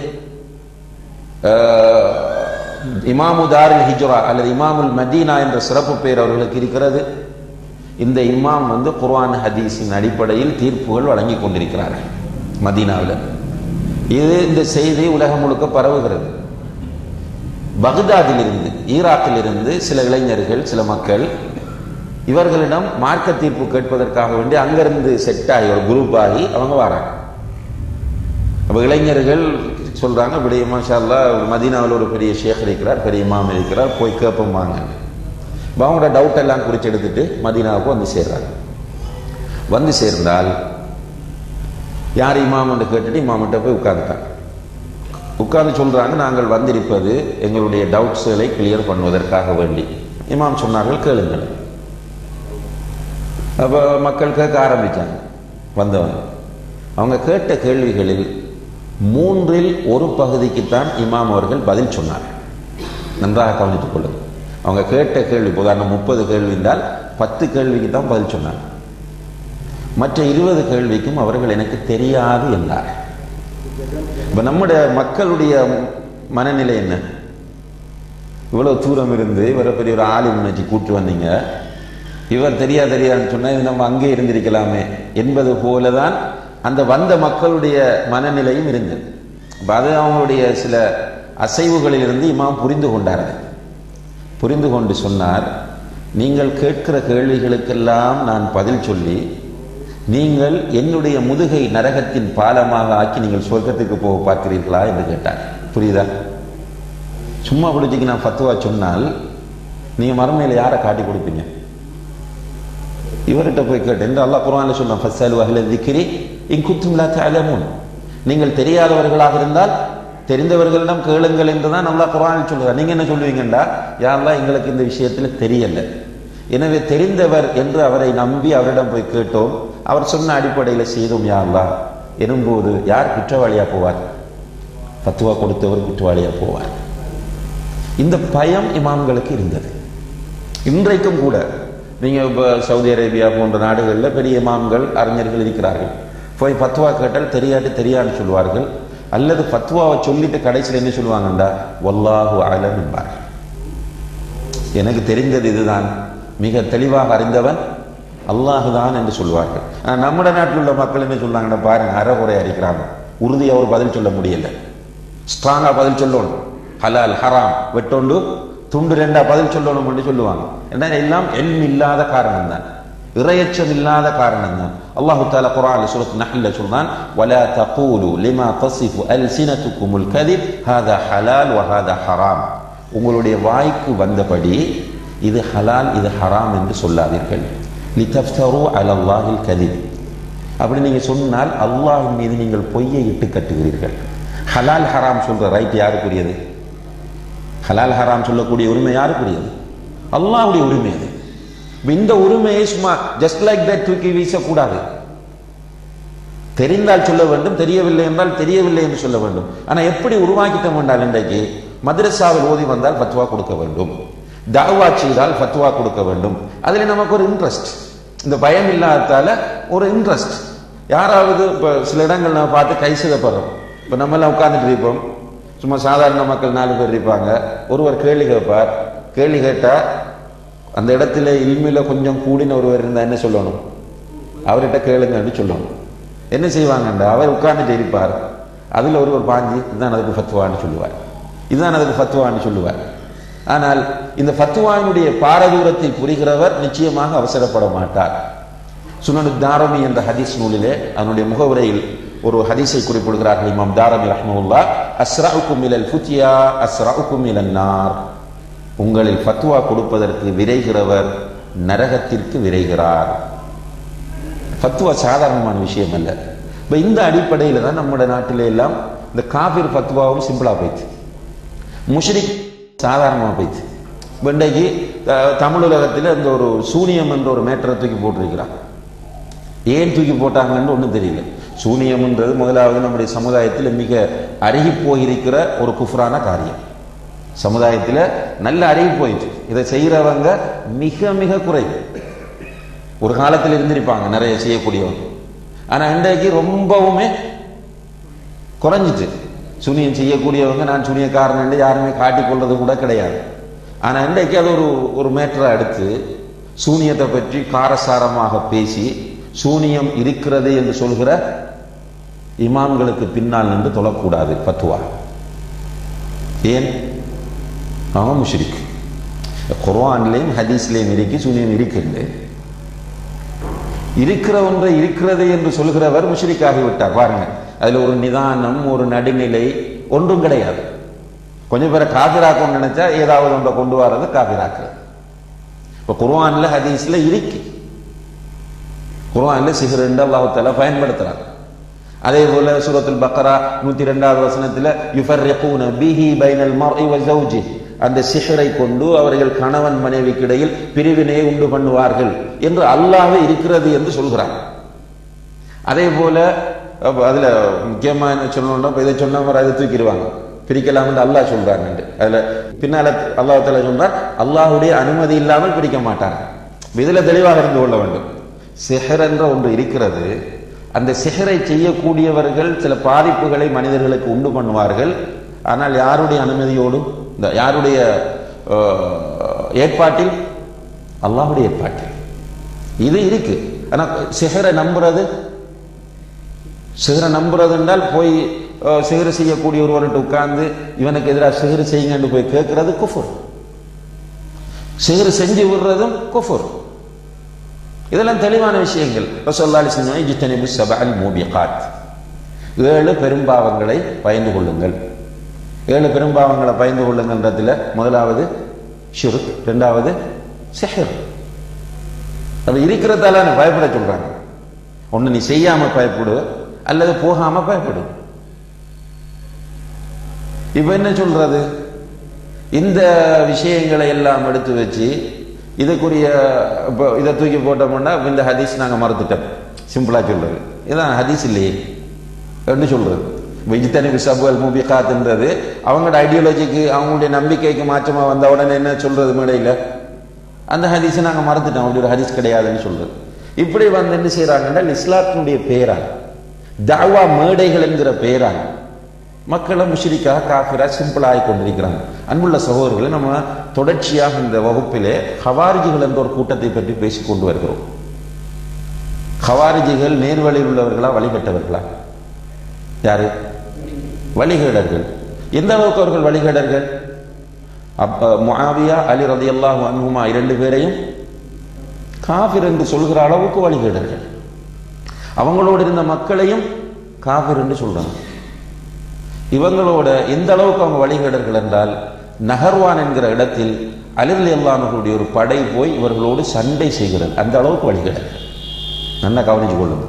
அஹ், இமாமு தாரில் ஹிஜ்ரா அல்லது இமாமுல் மதீனா என்ற சிறப்பு பெயர் அவர்களுக்கு இருக்கிறது இந்த இமாம் வந்து குர்ஆன் ஹதீஸின் அடிப்படையில் தீர்ப்புகள் வழங்கி கொண்டிருக்கிறார்கள் மதீனாவில் இது இந்த செய்தி உலகம் முழுக்க பரவுகிறது பக்தாதிலிருந்து ஈராக்கிலிருந்து சில இளைஞர்கள் சில மக்கள் இவர்களிடம் மார்க்க தீர்ப்பு கேட்பதற்காக வேண்டி அங்கிருந்து செட் ஆகி ஒரு குரூப் ஆகி அவங்க வராங்க அப்ப இளைஞர்கள் சொல்றாங்க இப்படி மாஷா அல்லாஹ் மதீனாவில் ஒரு பெரிய ஷேக் இருக்கிறார் பெரிய இமாம் இருக்கிறார் போய் கேட்போம் வாங்க அப்ப அவங்களோட டவுட் எல்லாம் குறிச்சு எடுத்துட்டு மதீனாவுக்கு வந்து சேர்றாங்க வந்து சேர்ந்தால் யார் இமாம் என்று கேட்டுட்டு இமாம்கிட்ட போய் உட்கார்ந்துட்டாங்க உட்கார்ந்து சொல்றாங்க நாங்கள் வந்திருப்பது எங்களுடைய டவுட்ஸ்களை கிளியர் பண்ணுவதற்காக வேண்டி இமாம் சொன்னார்கள் கேளுங்கள் அப்ப மக்கள் கேட்க ஆரம்பிச்சாங்க வந்தவங்க அவங்க கேட்ட கேள்விகளில் மூன்றில் ஒரு பகுதிக்குத்தான் இமாம் அவர்கள் பதில் சொன்னார்கள் நன்றாக கவனித்துக் கொள்ளுங்கள் அவங்க கேட்ட கேள்வி உதாரணம் முப்பது கேள்வி என்றால் பத்து கேள்விக்கு தான் பதில் சொன்னாங்க மற்ற இருபது கேள்விக்கும் அவர்கள் எனக்கு தெரியாது என்றார் இப்ப நம்முடைய மக்களுடைய மனநிலை என்ன இவ்வளவு தூரம் இருந்து இவரை பெரிய ஒரு ஆளி முன்னேற்றி கூட்டு வந்தீங்க இவர் தெரியா தெரியாதுன்னு சொன்னா இது நம்ம அங்கே இருந்திருக்கலாமே என்பது போலதான் அந்த வந்த மக்களுடைய மனநிலையும் இருந்தது அப்ப அது அவங்களுடைய சில அசைவுகளில் இருந்து இமாம் புரிந்து கொண்டார்கள் புரிந்து கொண்டு சொன்னார் நீங்கள் கேட்கிற கேள்விகளுக்கெல்லாம் நான் பதில் சொல்லி நீங்கள் என்னுடைய முதுகை நரகத்தின் பாலமாக ஆக்கி நீங்கள் சொர்க்கத்துக்கு போக பார்க்கிறீர்களா என்று கேட்டார் புரியுதா சும்மா பிடிச்சிக்கு நான் ஃபத்துவா சொன்னால் நீங்க மறுமையில யாரை காட்டி கொடுப்பீங்க இவர்கிட்ட போய் கேட்டேன் என்று அல்லாஹ் குர்ஆன்ல சொன்னான் ஃபஸ்ஸலு அஹ்ல திக்ரி இன் குத்தும் லா தஅலமூன் நீங்கள் தெரியாதவர்களாக இருந்தால் தெரிந்தவர்களிடம் கேளுங்கள் என்று தான் அல்லாஹ் குர்ஆனில் சொல்கிறார் நீங்க என்ன சொல்லுவீங்கண்டா யா அல்லாஹ் எங்களுக்கு இந்த விஷயத்துல தெரியல எனவே தெரிந்தவர் என்று அவரை நம்பி அவரிடம் போய் கேட்டோம் அவர் சொன்ன அடிப்படையில் செய்தோம் யா அல்லாஹ் எனும்போது யார் குற்றவாளியா போவார் ஃபத்துவா கொடுத்தவர் குற்றவாளியா போவார் இந்த பயம் இமாம்களுக்கு இருந்தது இன்றைக்கும் கூட நீங்க இப்போ சவுதி அரேபியா போன்ற நாடுகளில் பெரிய இமாம்கள் அறிஞர்கள் இருக்கிறார்கள் போய் ஃபத்வா கேட்டால் தெரியாட்டு தெரியான்னு சொல்லுவார்கள் அல்லது ஃபத்வாவை சொல்லிட்டு கடைசியில் என்ன சொல்லுவாங்கண்டா வல்லாஹு அலம் என்பார் எனக்கு தெரிந்தது இதுதான் மிக தெளிவாக அறிந்தவன் அல்லாஹுதான் என்று சொல்வார்கள் ஆனா நம்முடைய நாட்டில் உள்ள மக்கள் என்ன சொல்றாங்கன்னா பாருங்க அறகுறை அறிக்கிறாங்க உறுதியா ஒரு பதில் சொல்ல முடியல ஸ்ட்ராங்கா பதில் சொல்லணும் ஹலால் ஹராம் வெட்டோண்டு துண்டு ரெண்டா பதில் சொல்லணும் என்று சொல்லுவாங்க என்ன எல்லாம் எல்ம் இல்லாத காரணம் தான் இறையச்சம் இல்லாத காரணம் தான் அல்லாஹு தாலா குர்ஆன்ல சூரத் நஹ்ல சொல்றான் வலா தகூலு லிமா தஸிஃபு அல்சினத்துக்குமுல் கதிப் ஹாதா ஹலால் வ ஹாதா ஹராம் உங்களுடைய வாய்க்கு வந்தபடி இது ஹலால் இது ஹராம் என்று சொல்லாதீர்கள் லிதஃப்தரு அலல்லாஹில் கதிப் அப்படி நீங்க சொன்னால் அல்லாஹ்வின் மீது நீங்கள் பொய்யை இட்டு கட்டுகிறீர்கள் ஹலால் ஹராம் சொல்ற ரைட் யாருக்குரியது ஹலால் ஹராம் சொல்லக்கூடிய உரிமை யாருக்குரியது அல்லாஹ்வுடைய உரிமை அது இப்ப இந்த உரிமையை சும்மா ஜஸ்ட் லைக் தட் தூக்கி வீசக்கூடாது தெரிந்தால் சொல்ல வேண்டும் தெரியவில்லை என்றால் தெரியவில்லை என்று சொல்ல வேண்டும் ஆனா எப்படி உருவாக்கிட்டோம் என்றால் இன்றைக்கு மദ്രസാவில் ஓதி வந்தால் ஃபத்வா கொடுக்க வேண்டும் தாவா செய்தால் ஃபத்வா கொடுக்க வேண்டும் அதுல நமக்கு ஒரு இன்ட்ரெஸ்ட் இந்த பயம் இல்லாததால ஒரு இன்ட்ரெஸ்ட் யாராவது இப்ப சில இடங்கள் நம்ம பார்த்து கை சிதப்படுறோம் இப்ப நம்ம எல்லாம் உட்கார்ந்துட்டு இருப்போம் சும்மா சாதாரண மக்கள் நாலு பேர் இருப்பாங்க ஒருவர் கேள்வி கேட்பார் கேள்வி கேட்டா அந்த இடத்துல இல்மில கொஞ்சம் கூடின ஒருவர் இருந்தா என்ன சொல்லணும் அவர்கிட்ட கேளுங்கன்னு சொல்லணும் என்ன செய்வாங்கண்டா அவர் உட்கார்ந்துட்டு இருப்பார் அதுல ஒருவர் பாஞ்சி இதுதான் அதுக்கு ஃபத்வான்னு சொல்லுவார் இதுதான் அதுக்கு ஃபத்வான்னு சொல்லுவார் ஆனால் இந்த ஃபத்வாவினுடைய பாரதூரத்தை புரிகிறவர் நிச்சயமாக அவசரப்பட மாட்டார் சுனனு தாரமி என்ற ஹதீஸ் நூலிலே அதனுடைய முகவுரையில் ஒரு ஹதீஸை குறிப்பிடுகிறார்கள் இமாம் தாரமி ரஹ்மவுல்லா அஸ்ரவுக்கும் இலல் ஃபுத்தியா அஸ்ரவுக்கும் இலன் நார் உங்களில் ஃபத்வா கொடுப்பதற்கு விரைகிறவர் நரகத்திற்கு விரைகிறார் ஃபத்வா சாதாரணமான விஷயம் அல்ல இப்போ இந்த அடிப்படையில் தான் நம்முடைய நாட்டில எல்லாம் இந்த காபிர் ஃபத்வாவும் சிம்பிளா போயிடுச்சு முஷ்ரிக் சாதாரணமாக போயிடுச்சு இப்போ இன்றைக்கு அஹ், தமிழ் உலகத்தில் இந்த ஒரு சூனியம் என்ற ஒரு மேட்டரை தூக்கி போட்டிருக்கிறான் ஏன் தூக்கி போட்டாங்கன்னு ஒன்றும் தெரியல சூனியம்ன்றது முதலாவது நம்முடைய சமுதாயத்தில் மிக அருகி போயிருக்கிற ஒரு குஃப்ரான காரியம் சமுதாயத்தில் நல்ல அருகி போயிடுச்சு இதை செய்கிறவங்க மிக மிக குறைவு ஒரு காலத்தில் இருந்திருப்பாங்க நிறைய செய்யக்கூடியவங்க ஆனா இன்றைக்கு ரொம்பவுமே குறைஞ்சிட்டு சூனியம் செய்யக்கூடியவங்க நான் சூனியக்காரன் என்று யாருமே காட்டிக்கொள்றது கூட கிடையாது ஆனா இன்றைக்கு அது ஒரு ஒரு மேட்டரை எடுத்து சூனியத்தை பற்றி காரசாரமாக பேசி சூனியம் இருக்கிறது என்று சொல்கிற இமாம்களுக்கு பின்னால் நின்று தொழக்கூடாது பத்துவா ஏன் அவன் முஷ்ரிக் குர்ஆன்லேயும் ஹதீஸ்லேயும் இருக்கு சூனியம் இருக்குது இருக்கிற ஒன்றை இருக்கிறது என்று சொல்கிறவர் முஷ்ரிக்காகி விட்டார் பாருங்க அதுல ஒரு நிதானம் ஒரு நடுநிலை ஒன்றும் கிடையாது கொஞ்சம் பேரை காபிராக்கணும்னு நினைச்சா ஏதாவது ஒன்றை கொண்டு வர்றது காபிராக்குறது இப்ப குர்ஆன்ல ஹதீஸ்ல இருக்கு குர்ஆன்ல சிகர் என்று அல்லாஹால பயன்படுத்துறாங்க அதே போல சூரத்துல் பக்கரா நூத்தி ரெண்டாவது வசனத்துல யுஃபர்ரிகூன பிஹி பைனல் மர்இ வ ஜௌஜி அந்த சிஹரை கொண்டு அவர்கள் கணவன் மனைவிக்கு இடையில் பிரிவினையை உண்டு பண்ணுவார்கள் என்று அல்லாஹ்வே இருக்கிறது என்று சொல்கிறார் அதே போல அப்ப அதுல முக்கியமா என்ன சொல்லணும்னா இப்ப இதை சொன்னவர் அதை தூக்கிடுவாங்க பிரிக்கலாம் என்று அல்லாஹ் சொல்றாங்க அதுல பின்னால அல்லாஹ் தஆலா சொல்றார் அல்லாஹ்வுடைய அனுமதி இல்லாமல் பிரிக்க மாட்டாங்க இதுல தெளிவாக இருந்து கொள்ள வேண்டும் சிஹர் என்ற ஒன்று இருக்கிறது அந்த சிஹரை செய்யக்கூடியவர்கள் சில பாதிப்புகளை மனிதர்களுக்கு உண்டு பண்ணுவார்கள் ஆனால் யாருடைய அனுமதியோடும் இந்த யாருடைய அஹ், ஏற்பாட்டில் அல்லாஹ்வுடைய ஏற்பாட்டில் இது இருக்கு ஆனா சிஹரை நம்புறது சிகரை நம்புறது என்றால் போய் அஹ், சிகரை செய்யக்கூடிய ஒருவர்கிட்ட உட்கார்ந்து இவனுக்கு எதிராக சிகரு செய்யுங்கன்னு போய் கேட்கறது குஃபுர் சிகரு செஞ்சு விடுறதும் குஃபுர் இதெல்லாம் தெளிவான விஷயங்கள் ரசோல்லாலி சொன்னாங்க ஜித்தனிபு சபஅல் மூபிகாத் ஏழு பெரும்பாவங்களை பயந்து கொள்ளுங்கள் ஏழு பெரும்பாவங்களை பயந்து கொள்ளுங்கன்றதுல முதலாவது ஷிருக் இரண்டாவது சிஹர் அது இருக்கிறதால பயப்பட சொல்றாங்க ஒண்ணு நீ செய்யாம பயப்படு அல்லது போகாம பயப்படு இப்ப என்ன சொல்றது இந்த விஷயங்களை எல்லாம் எடுத்து வச்சு இதுக்குரிய இப்போ இதை தூக்கி போட்டோம்னா இந்த ஹதீஸ் நாங்க மறுத்துட்டோம் சிம்பிளா சொல்றது இதான் ஹதீஸ் இல்லையே என்ன சொல்றது வெஜித்தனி விசபுவல் மூபிகாத்ன்றது அவங்களோட ஐடியாலஜிக்கு அவங்களுடைய நம்பிக்கைக்கு மாற்றமா வந்த உடனே என்ன சொல்றது மேடையில் அந்த ஹதீஸை நாங்க மறந்துட்டோம் அப்படி ஒரு ஹதீஸ் கிடையாதுன்னு சொல்றது இப்படி வந்து என்ன செய்யறாங்கன்னா இஸ்லாத்தினுடைய பேரால் தாவா மேடைகள் என்கிற பேரால் மக்களை முஷிரிக்காக காஃபிரா சிம்பிளாகி கொண்டிருக்கிறாங்க அன்புள்ள சகோதரர்களை நம்ம தொடர்ச்சியாக இந்த வகுப்பிலே ஹவாரிஜிகள் என்ற ஒரு கூட்டத்தை பற்றி பேசிக் கொண்டு வருகிறோம் ஹவாரிஜிகள் நேர்வழியில் உள்ளவர்களா வழிபட்டவர்களா யாரு வழிகேடர்கள் எந்த அளவுக்கு அவர்கள் வழிகேடர்கள் அப்ப முஆவியா அலி ரலியல்லாஹு அன்ஹுமா இரண்டு பேரையும் காபிர் என்று சொல்கிற அளவுக்கு வழிகேடர்கள் அவங்களோடு இருந்த மக்களையும் காபிர் என்று சொல்றாங்க இவங்களோட எந்த அளவுக்கு அவங்க வழிகேடர்கள் என்றால் நகர்வான் என்கிற இடத்தில் அலிரலி அல்லானவர்களுடைய ஒரு படை போய் இவர்களோடு சண்டை செய்கிறது அந்த அளவுக்கு வழிகேடர்கள் நல்லா கவனிச்சு கொள்ளுங்க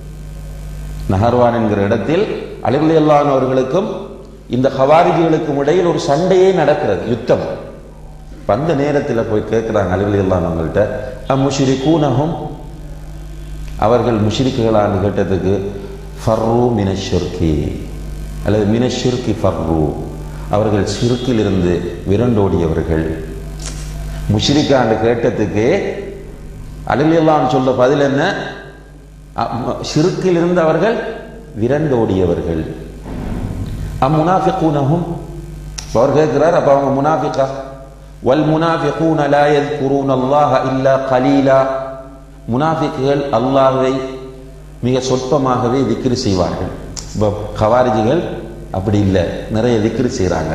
நகர்வான் என்கிற இடத்தில் அலிரலி அல்லான் அவர்களுக்கும் இந்த ஹவாரிஜிகளுக்கும் இடையில் ஒரு சண்டையே நடக்கிறது யுத்தம் இப்ப அந்த நேரத்தில் போய் கேட்கிறாங்க அலிரலி அல்லான் அவங்கள்ட்ட அம்முஷிரி கூனகும் அவர்கள் முஷிரிக்குகளான்னு கேட்டதுக்கு ஃபர்ரு மினஷிர்கி அல்லது மினஷிர்கி ஃபர்ரு அவர்கள் சிறுக்கிலிருந்து விரண்டோடியவர்கள் முஷிரிக்காண்டு கேட்டதுக்கு அலிலான்னு சொல்ல பதில் என்ன சிறுக்கிலிருந்து அவர்கள் விரண்டோடியவர்கள் அம்முனாஃபிகூனஹும் அவர் கேட்கிறார் அப்ப அவங்க முனாஃபிகா வல் முனாஃபிகூன லா யذ்குரூன அல்லாஹ இல்லா கலீலா முனாஃபிக்குகள் அல்லாஹ்வை மிக சொற்பமாகவே திக்ரு செய்வார்கள் இப்போ கவாரிஜிகள் அப்படி இல்லை நிறைய திக்ரு செய்கிறாங்க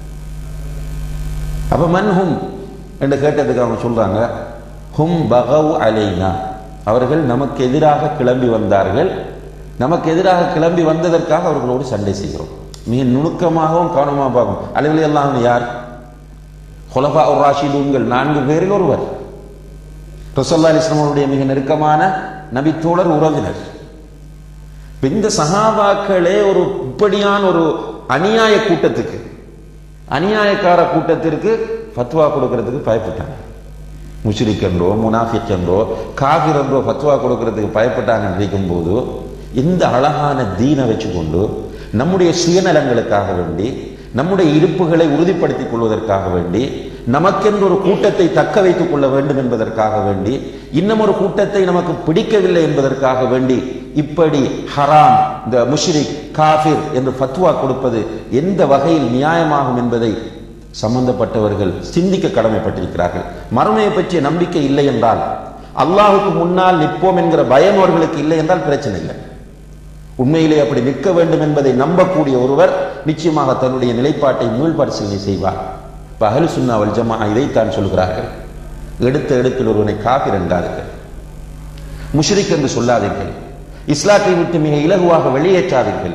அப்ப மன்ஹும் என்று கேட்டதுக்கு அவங்க சொல்றாங்க ஹும் பகவ் அலைனா அவர்கள் நமக்கு எதிராக கிளம்பி வந்தார்கள் நமக்கு எதிராக கிளம்பி வந்ததற்காக அவர்களோடு சண்டை செய்கிறோம் மிக நுணுக்கமாகவும் கவனமாக பார்க்கும் அலுவலி எல்லாம் யார் ஹொலபா ஒரு ராஷிதூன்கள் நான்கு பேரில் ஒருவர் ரசல்லா இஸ்லாமுடைய மிக நெருக்கமான நபித்தோழர் உறவினர் இப்ப இந்த சகாபாக்களே ஒரு இப்படியான ஒரு அநியாய கூட்டத்துக்கு அநியாயக்கார கூட்டத்திற்கு ஃபத்வா கொடுக்கறதுக்கு பயப்பட்டாங்க முஷ்ரிக் என்றோ முனாஃபிக் என்றோ காபிர் என்றோ ஃபத்வா கொடுக்கறதுக்கு பயப்பட்டாங்கன்னு இருக்கும்போது இந்த அழகான தீனை வச்சுக்கொண்டு நம்முடைய சுயநலங்களுக்காக வேண்டி நம்முடைய இருப்புகளை உறுதிப்படுத்திக் கொள்வதற்காக வேண்டி நமக்கென்று ஒரு கூட்டத்தை தக்க வைத்துக் கொள்ள வேண்டும் என்பதற்காக வேண்டி இன்னும் ஒரு கூட்டத்தை நமக்கு பிடிக்கவில்லை என்பதற்காக வேண்டி இப்படி ஹராம் இந்த முஷ்ரிக் காஃபிர் என்று ஃபத்வா கொடுப்பது எந்த வகையில் நியாயமாகும் என்பதை சம்பந்தப்பட்டவர்கள் சிந்திக்க கடமைப்பட்டிருக்கிறார்கள் மறுமையை பற்றிய நம்பிக்கை இல்லை என்றால் அல்லாஹுக்கு முன்னால் நிற்போம் என்கிற பயம் அவர்களுக்கு இல்லை என்றால் பிரச்சனை இல்லை உண்மையிலே அப்படி நிற்க வேண்டும் என்பதை நம்பக்கூடிய ஒருவர் நிச்சயமாக தன்னுடைய நிலைப்பாட்டை மீள்பரிசீலனை செய்வார் இப்ப அஹலு சுன்னாவல் ஜமா இதைத்தான் சொல்கிறார்கள் எடுத்த எடுப்பில் ஒருவனை காபிர் என்றார்கள் முஷ்ரிக் என்று சொல்லாதீர்கள் இஸ்லாத்தை விட்டு மிக இலகுவாக வெளியேற்றாதீர்கள்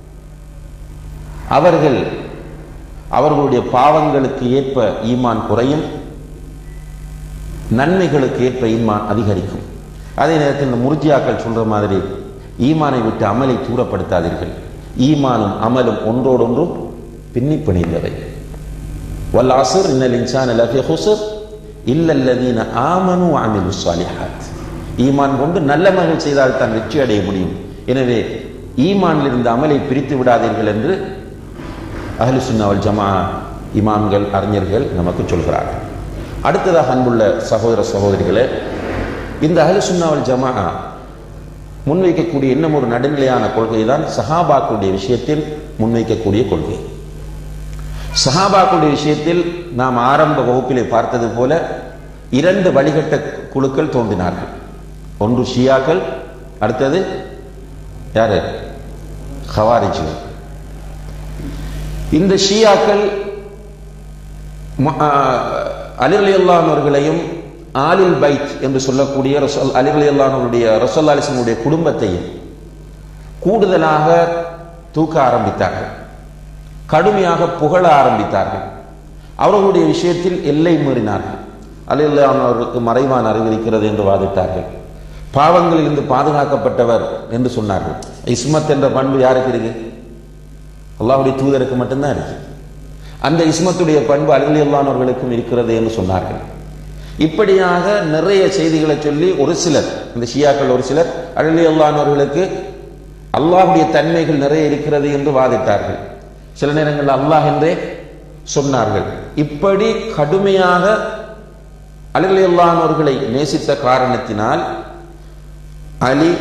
அவர்கள் அவர்களுடைய பாவங்களுக்கு ஏற்ப ஈமான் குறையும் நன்மைகளுக்கு ஏற்ப ஈமான் அதிகரிக்கும் அதே நேரத்தில் இந்த முர்ஜியாக்கள் சொல்ற மாதிரி ஈமானை விட்டு அமலை தூரப்படுத்தாதீர்கள் ஈமானும் அமலும் ஒன்றோடொன்றும் பின்னி பிணைந்தவை வல் அசுர் இன்னல் இன்சான் லஃபி ஹுசுர் இல்லல்லதீன ஆமனு அமிலு சாலிஹாத் ஈமான் கொண்டு நல்லமல்கள் செய்தால் தான் வெற்றி அடைய முடியும் எனவே ஈமானில் இருந்த அமலை பிரித்து விடாதீர்கள் என்று அஹ்லு சுன்னாவல் ஜமா இமாம்கள் அறிஞர்கள் நமக்கு சொல்கிறார்கள் அடுத்ததாக அன்புள்ள சகோதர சகோதரிகளே இந்த அஹ்லு சுன்னாவல் ஜமா முன்வைக்கக்கூடிய இன்னும் ஒரு நடுநிலையான கொள்கை தான் சஹாபாக்களுடைய விஷயத்தில் முன்வைக்கக்கூடிய கொள்கை சஹாபாக்களுடைய விஷயத்தில் நாம் ஆரம்ப வகுப்பிலே பார்த்தது போல இரண்டு வழிகட்ட குழுக்கள் தோன்றினார்கள் ஒன்று ஷியாக்கள் அடுத்தது யாரு ஹவாரிஜிகள் இந்த ஷியாக்கள் அலிரலி அல்லானவர்களையும் ஆலில் பைத் என்று சொல்லக்கூடிய ரசோல் அலிரலி அல்லானவருடைய ரசோல் அலிசனுடைய குடும்பத்தையும் கூடுதலாக தூக்க ஆரம்பித்தார்கள் கடுமையாக புகழ ஆரம்பித்தார்கள் அவர்களுடைய விஷயத்தில் எல்லை மீறினார்கள் அலில்லானவருக்கு மறைவான அறிவிக்கிறது என்று வாதிட்டார்கள் பாவங்களில் இருந்து பாதுகாக்கப்பட்டவர் என்று சொன்னார்கள் இஸ்மத் என்ற பண்பு யாருக்கு இருக்கு அல்லாஹுடைய தூதருக்கு மட்டும்தான் இருக்கு அந்த இஸ்மத்துடைய பண்பு அலி அல்லானவர்களுக்கும் இருக்கிறது என்று சொன்னார்கள் இப்படியாக நிறைய செய்திகளை சொல்லி ஒரு சிலர் இந்த ஷியாக்கள் ஒரு சிலர் அலி அல்லானவர்களுக்கு அல்லாஹுடைய தன்மைகள் நிறைய இருக்கிறது என்று வாதிட்டார்கள் சில நேரங்களில் அல்லாஹ் என்றே சொன்னார்கள் இப்படி கடுமையாக அலி அல்லானவர்களை நேசித்த காரணத்தினால் Ali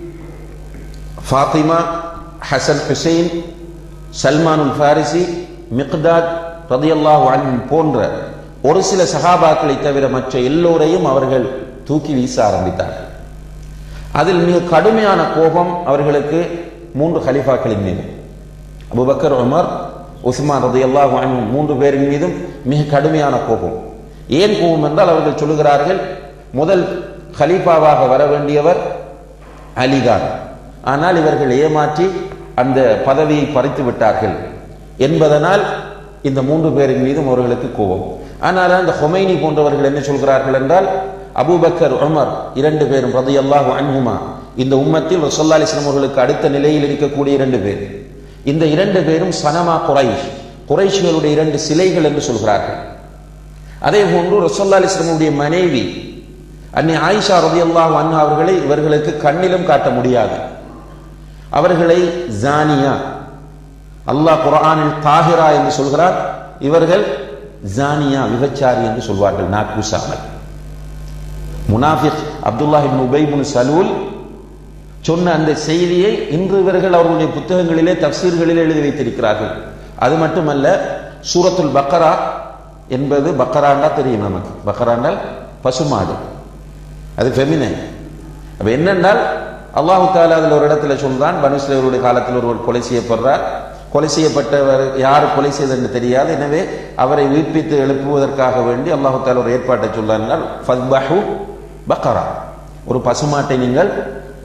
Fatima Hasan Hussain Salmanul Farisi Miqdad ரதியல்லாஹு அன்ஹும் போன்ற ஒரு சில சகாபாக்களை தவிர மற்ற எல்லோரையும் அவர்கள் தூக்கி வீச ஆரம்பித்தார்கள் அதில் மிக கடுமையான கோபம் அவர்களுக்கு மூன்று ஹலிஃபாக்களின் மீது அபுபக்கர் உமர் உஸ்மான் ரதியல்லாஹு அன்ஹு மூன்று பேரின் மீதும் மிக கடுமையான கோபம் ஏன் கோபம் என்றால் அவர்கள் சொல்லுகிறார்கள் முதல் ஹலீஃபாவாக வர வேண்டியவர் அலிதான் ஆனால் இவர்கள் ஏமாற்றி அந்த பதவியை பறித்து விட்டார்கள் என்பதனால் இந்த மூன்று பேரின் மீதும் அவர்களுக்கு கோபம் ஆனால் அந்த ஹொமைனி போன்றவர்கள் என்ன சொல்கிறார்கள் என்றால் அபூபக்கர் உமர் இரண்டு பேரும் ரதி அல்லாஹு அன்ஹுமா இந்த உம்மத்தில் ரசல்லா அலிஸ்லாம் அவர்களுக்கு அடுத்த நிலையில் இருக்கக்கூடிய இரண்டு பேர் இந்த இரண்டு பேரும் சனமா குறைஷ் குறைஷிகளுடைய இரண்டு சிலைகள் என்று சொல்கிறார்கள் அதே போன்று ரசல்லா அலிஸ்லமுடைய மனைவி அன்னை ஆயிஷா ரதி அல்லாஹு அன்ஹா அவர்களை இவர்களுக்கு கண்ணிலும் காட்ட முடியாது அவர்களை ஜானியா அல்லாஹ் குரானில் தாகிரா என்று சொல்கிறார் இவர்கள் ஜானியா விபச்சாரி என்று சொல்வார்கள் நாக்கூசாமல் முனாஃபிக் அப்துல்லாஹிபின் உபைபுன் சலூல் சொன்ன அந்த செய்தியை இன்று இவர்கள் அவர்களுடைய புத்தகங்களிலே தப்சீர்களிலே எழுதி வைத்திருக்கிறார்கள் அது மட்டுமல்ல சூரத்துல் பக்கரா என்பது பக்கராண்டா தெரியும் நமக்கு பக்கராண்டால் பசுமாடு அது ஃபெமினன் அப்ப என்னென்றால் அல்லாஹு தாலா அதில் ஒரு இடத்துல சொல்றான் பனுஸ்லேவருடைய காலத்தில் ஒருவர் கொலை செய்யப்படுறார் கொலை செய்யப்பட்டவர் யார் கொலை செய்தது தெரியாது எனவே அவரை உயிர்ப்பித்து எழுப்புவதற்காக வேண்டி அல்லாஹு தாலா ஒரு ஏற்பாட்டை சொல்றார் ஃபத்பஹு பக்கரா ஒரு பசுமாட்டை நீங்கள்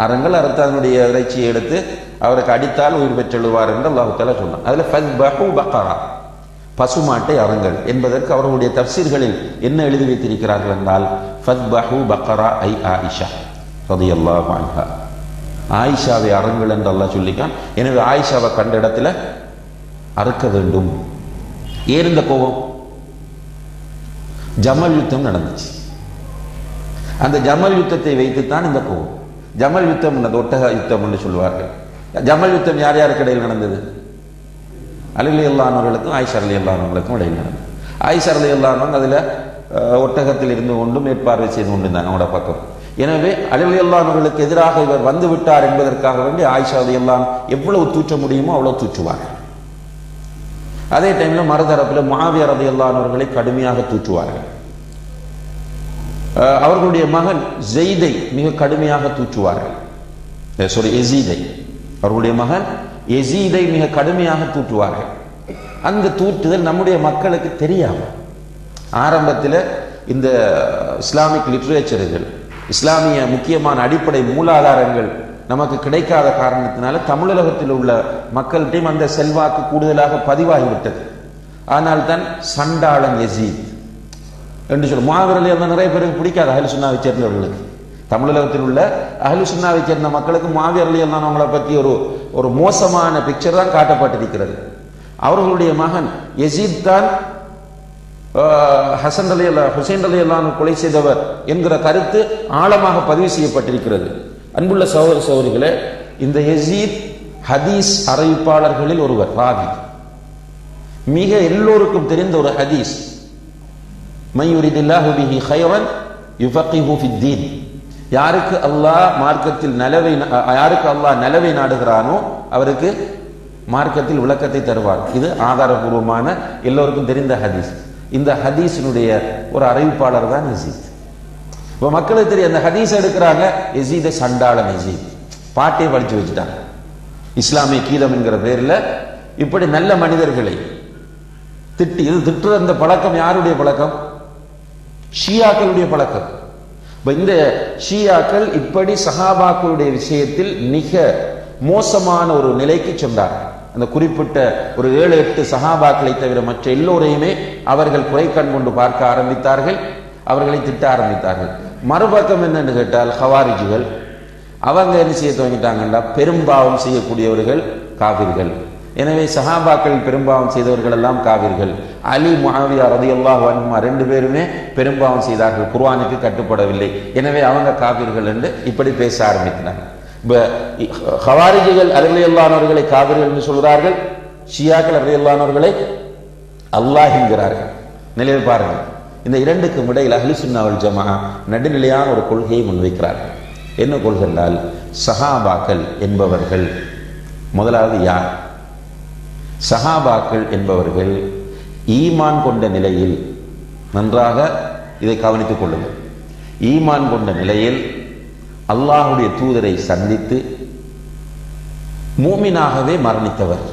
அறங்கள் அறுத்து அதனுடைய இறைச்சியை எடுத்து அவருக்கு அடித்தால் உயிர் பெற்றெழுவார் என்று அல்லாஹு தாலா சொன்னான் அதுல ஃபஸ்பஹு பக்கரா பசுமாட்டை அறங்கள் என்பதற்கு அவர்களுடைய தப்சீர்களில் என்ன எழுதி வைத்திருக்கிறார்கள் என்றால் ஃபத்பஹு பக்கரா ஐ ஆயிஷா ரதியல்லாஹு அன்ஹா ஆயிஷாவை அறங்கள் என்று அல்லாஹ் சொல்லிக்கான் எனவே ஆயிஷாவை கண்ட இடத்துல அறுக்க வேண்டும் ஏன் இந்த கோபம் ஜமல் யுத்தம் நடந்துச்சு அந்த ஜமல் யுத்தத்தை வைத்துத்தான் இந்த கோபம் ஜமல் யுத்தம் அந்த ஒட்டக யுத்தம் என்று சொல்வார்கள் ஜமல் யுத்தம் யார் யாருக்கு இடையில் நடந்தது அலிலி அல்லானவர்களுக்கும் ஆயிஷா அலி அல்லானவர்களுக்கும் இடையில் நடந்தது ஆயிஷா அலி அல்லானவங்க அதில் ஒட்டகத்தில் இருந்து கொண்டு மேற்பார்வை செய்து கொண்டிருந்தாங்க அவங்களோட பக்கம் எனவே அலிலி அல்லானவர்களுக்கு எதிராக இவர் வந்து விட்டார் என்பதற்காக வேண்டி ஆயிஷா அலி அல்லான் எவ்வளவு தூற்ற முடியுமோ அவ்வளவு தூற்றுவார்கள் அதே டைம்ல மறுதரப்பில் மாவியர் ரதி அல்லானவர்களை கடுமையாக தூற்றுவார்கள் அஹ் அவர்களுடைய மகன் ஜெய்தை மிக கடுமையாக தூற்றுவார்கள் சாரி எசீதை அவர்களுடைய மகன் எசீதை மிக கடுமையாக தூற்றுவார்கள் அந்த தூற்றுதல் நம்முடைய மக்களுக்கு தெரியாம ஆரம்பத்தில் இந்த இஸ்லாமிக் லிட்ரேச்சர்கள் இஸ்லாமிய முக்கியமான அடிப்படை மூலாதாரங்கள் நமக்கு கிடைக்காத காரணத்தினால தமிழகத்தில் உள்ள மக்கள்கிட்டையும் அந்த செல்வாக்கு கூடுதலாக பதிவாகிவிட்டது ஆனால் தான் சண்டாளன் எசீத் என்று சொல்லும் மாவீரலி அந்த நிறைய பேருக்கு பிடிக்காது அஹலு சுன்னாவை சேர்ந்தவர்களுக்கு தமிழகத்தில் உள்ள அஹலு சுன்னாவை சேர்ந்த மக்களுக்கு மாவீரலி எல்லாம் அவங்கள பற்றி ஒரு ஒரு மோசமான பிக்சர் தான் காட்டப்பட்டிருக்கிறது அவர்களுடைய மகன் எசீத் தான் ஆஹ், ஹசன் அலி அல்லா ஹுசைன் அலி அல்லான் கொலை செய்தவர் என்கிற கருத்து ஆழமாக பதிவு செய்யப்பட்டிருக்கிறது அன்புள்ள சகோதர சகோதரிகளே இந்த எசீத் ஹதீஸ் அறிவிப்பாளர்களில் ஒருவர் ராவி மிக எல்லோருக்கும் தெரிந்த ஒரு ஹதீஸ் மையுரிதில்லாஹு பிஹி ஹைரன் யுஃபக்கிஹு ஃபித்தீன் யாருக்கு அல்லாஹ் மார்க்கத்தில் நலவை யாருக்கு அல்லாஹ் நலவை நாடுகிறானோ அவருக்கு மார்க்கத்தில் விளக்கத்தை தருவார் இது ஆதாரபூர்வமான எல்லோருக்கும் தெரிந்த ஹதீஸ் இந்த ஹதீஸினுடைய ஒரு அறிவிப்பாளர் தான் எசீத் இப்போ மக்களுக்கு தெரியும் அந்த ஹதீஸ் எடுக்கிறாங்க எசீத சண்டாளன் எசீத் பாட்டே படிச்சு வச்சுட்டாங்க இஸ்லாமிய கீதம் என்கிற பேர்ல இப்படி நல்ல மனிதர்களை திட்டி இது திட்டுற அந்த பழக்கம் யாருடைய பழக்கம் ஷியாக்களுடைய பழக்கம் இப்ப இந்த ஷியாக்கள் இப்படி சஹாபாக்களுடைய விஷயத்தில் மிக மோசமான ஒரு நிலைக்கு சென்றார் அந்த குறிப்பிட்ட ஒரு ஏழு எட்டு சஹாபாக்களை தவிர மற்ற எல்லோரையுமே அவர்கள் குறைக்கண் கொண்டு பார்க்க ஆரம்பித்தார்கள் அவர்களை திட்ட ஆரம்பித்தார்கள் மறுபக்கம் என்னன்னு கேட்டால் ஹவாரிஜிகள் அவங்க என்ன செய்ய துவங்கிட்டாங்கன்னா பெரும்பாவம் செய்யக்கூடியவர்கள் காவிர்கள் எனவே சஹாபாக்கள் பெரும்பாவம் செய்தவர்கள் எல்லாம் காவிர்கள் அலி முஹாவியா ரதியல்லாஹு அன்ஹுமா ரெண்டு பேருமே பெரும்பாவம் செய்தார்கள் குர்ஆனுக்கு கட்டுப்படவில்லை எனவே அவங்க காவிர்கள் என்று இப்படி பேச ஆரம்பித்தாங்க இப்ப ஹவாரிஜிகள் அருளையல்லானவர்களை காவிர்கள் என்று சொல்கிறார்கள் ஷியாக்கள் அருளையல்லானவர்களை அல்லாஹ் என்கிறார்கள் நிலையை பாருங்கள் இந்த இரண்டுக்கும் இடையில் அஹ்லு சுன்னாவல் ஜமா நடுநிலையான ஒரு கொள்கையை முன்வைக்கிறார்கள் என்ன கொள்கை என்றால் சஹாபாக்கள் என்பவர்கள் முதலாவது யார் சஹாபாக்கள் என்பவர்கள் ஈமான் கொண்ட நிலையில் நன்றாக இதை கவனித்துக் கொள்ளுங்கள் ஈமான் கொண்ட நிலையில் அல்லாஹுடைய தூதரை சந்தித்து மூமினாகவே மரணித்தவர்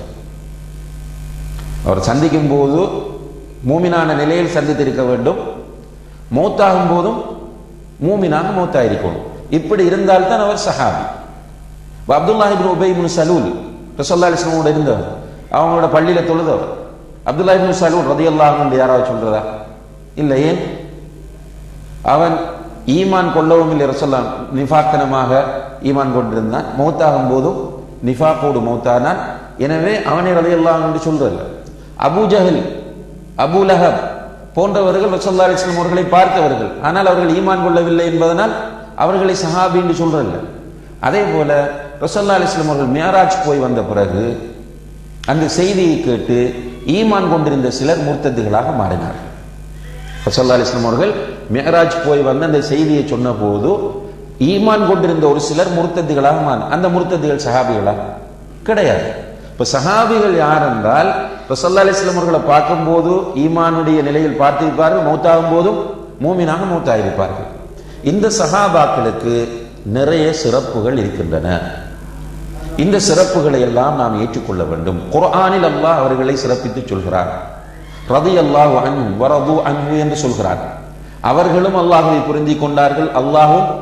அவர் சந்திக்கும் போது மூமினான நிலையில் சந்தித்திருக்க வேண்டும் மௌத்தாகும் போதும் மூமினாக மௌத்தாயிருக்கணும் இப்படி இருந்தால்தான் அவர் சஹாபி இப்ப அப்துல்லாஹ் இப்னு உபை இப்னு சலூல் ரசல்லா அலிஸ்லாமோட இருந்தவர் அவங்களோட பள்ளியில தொழுதவர் அப்துல்லா இப்னு சலூல் ரதியல்லாஹு யாராவது சொல்றதா இல்லை ஏன் அவன் ஈமான் கொள்ளவும் இல்லை ரசல்லா நிஃபாக்கனமாக ஈமான் கொண்டிருந்தான் மௌத்தாகும் போதும் நிஃபாக்கோடு மௌத்தானான் எனவே அவனை ரதியல்லாஹு என்று சொல்றதில்லை அபூ ஜஹல் அபூ லஹப் போன்றவர்கள் ரசல்லா அலிஸ்லாம் அவர்களை பார்த்தவர்கள் ஆனால் அவர்கள் ஈமான் கொள்ளவில்லை என்பதனால் அவர்களை சஹாபி என்று சொல்றதில்லை அதே போல ரசல்லா அலிஸ்லாம் அவர்கள் மேராஜ் போய் வந்த பிறகு அந்த செய்தியை கேட்டு ஈமான் கொண்டிருந்த சிலர் முர்த்தத்துகளாக மாறினார்கள் ரசல்லா அலிஸ்லாம் அவர்கள் மேராஜ் போய் வந்து அந்த செய்தியை சொன்ன போது ஈமான் கொண்டிருந்த ஒரு சிலர் முர்த்தத்துகளாக மாறி அந்த முர்த்தத்துகள் சஹாபிகளா கிடையாது இப்ப சஹாபிகள் யார் என்றால் ரசல்லா அலிஸ்லாம் அவர்களை பார்க்கும்போது ஈமானுடைய நிலையில் பார்த்திருப்பார்கள் மௌத்தாகும் போதும் மூமினாக மௌத்தாயிருப்பார்கள் இந்த சஹாபாக்களுக்கு நிறைய சிறப்புகள் இருக்கின்றன இந்த சிறப்புகளை எல்லாம் நாம் ஏற்றுக்கொள்ள வேண்டும் குர்ஆனில் அல்லாஹ் அவர்களை சிறப்பித்து சொல்கிறார் ரதி அல்லாஹ் அன்பு வரது அன்பு என்று சொல்கிறார் அவர்களும் அல்லாஹுவை புரிந்து கொண்டார்கள் அல்லாஹும்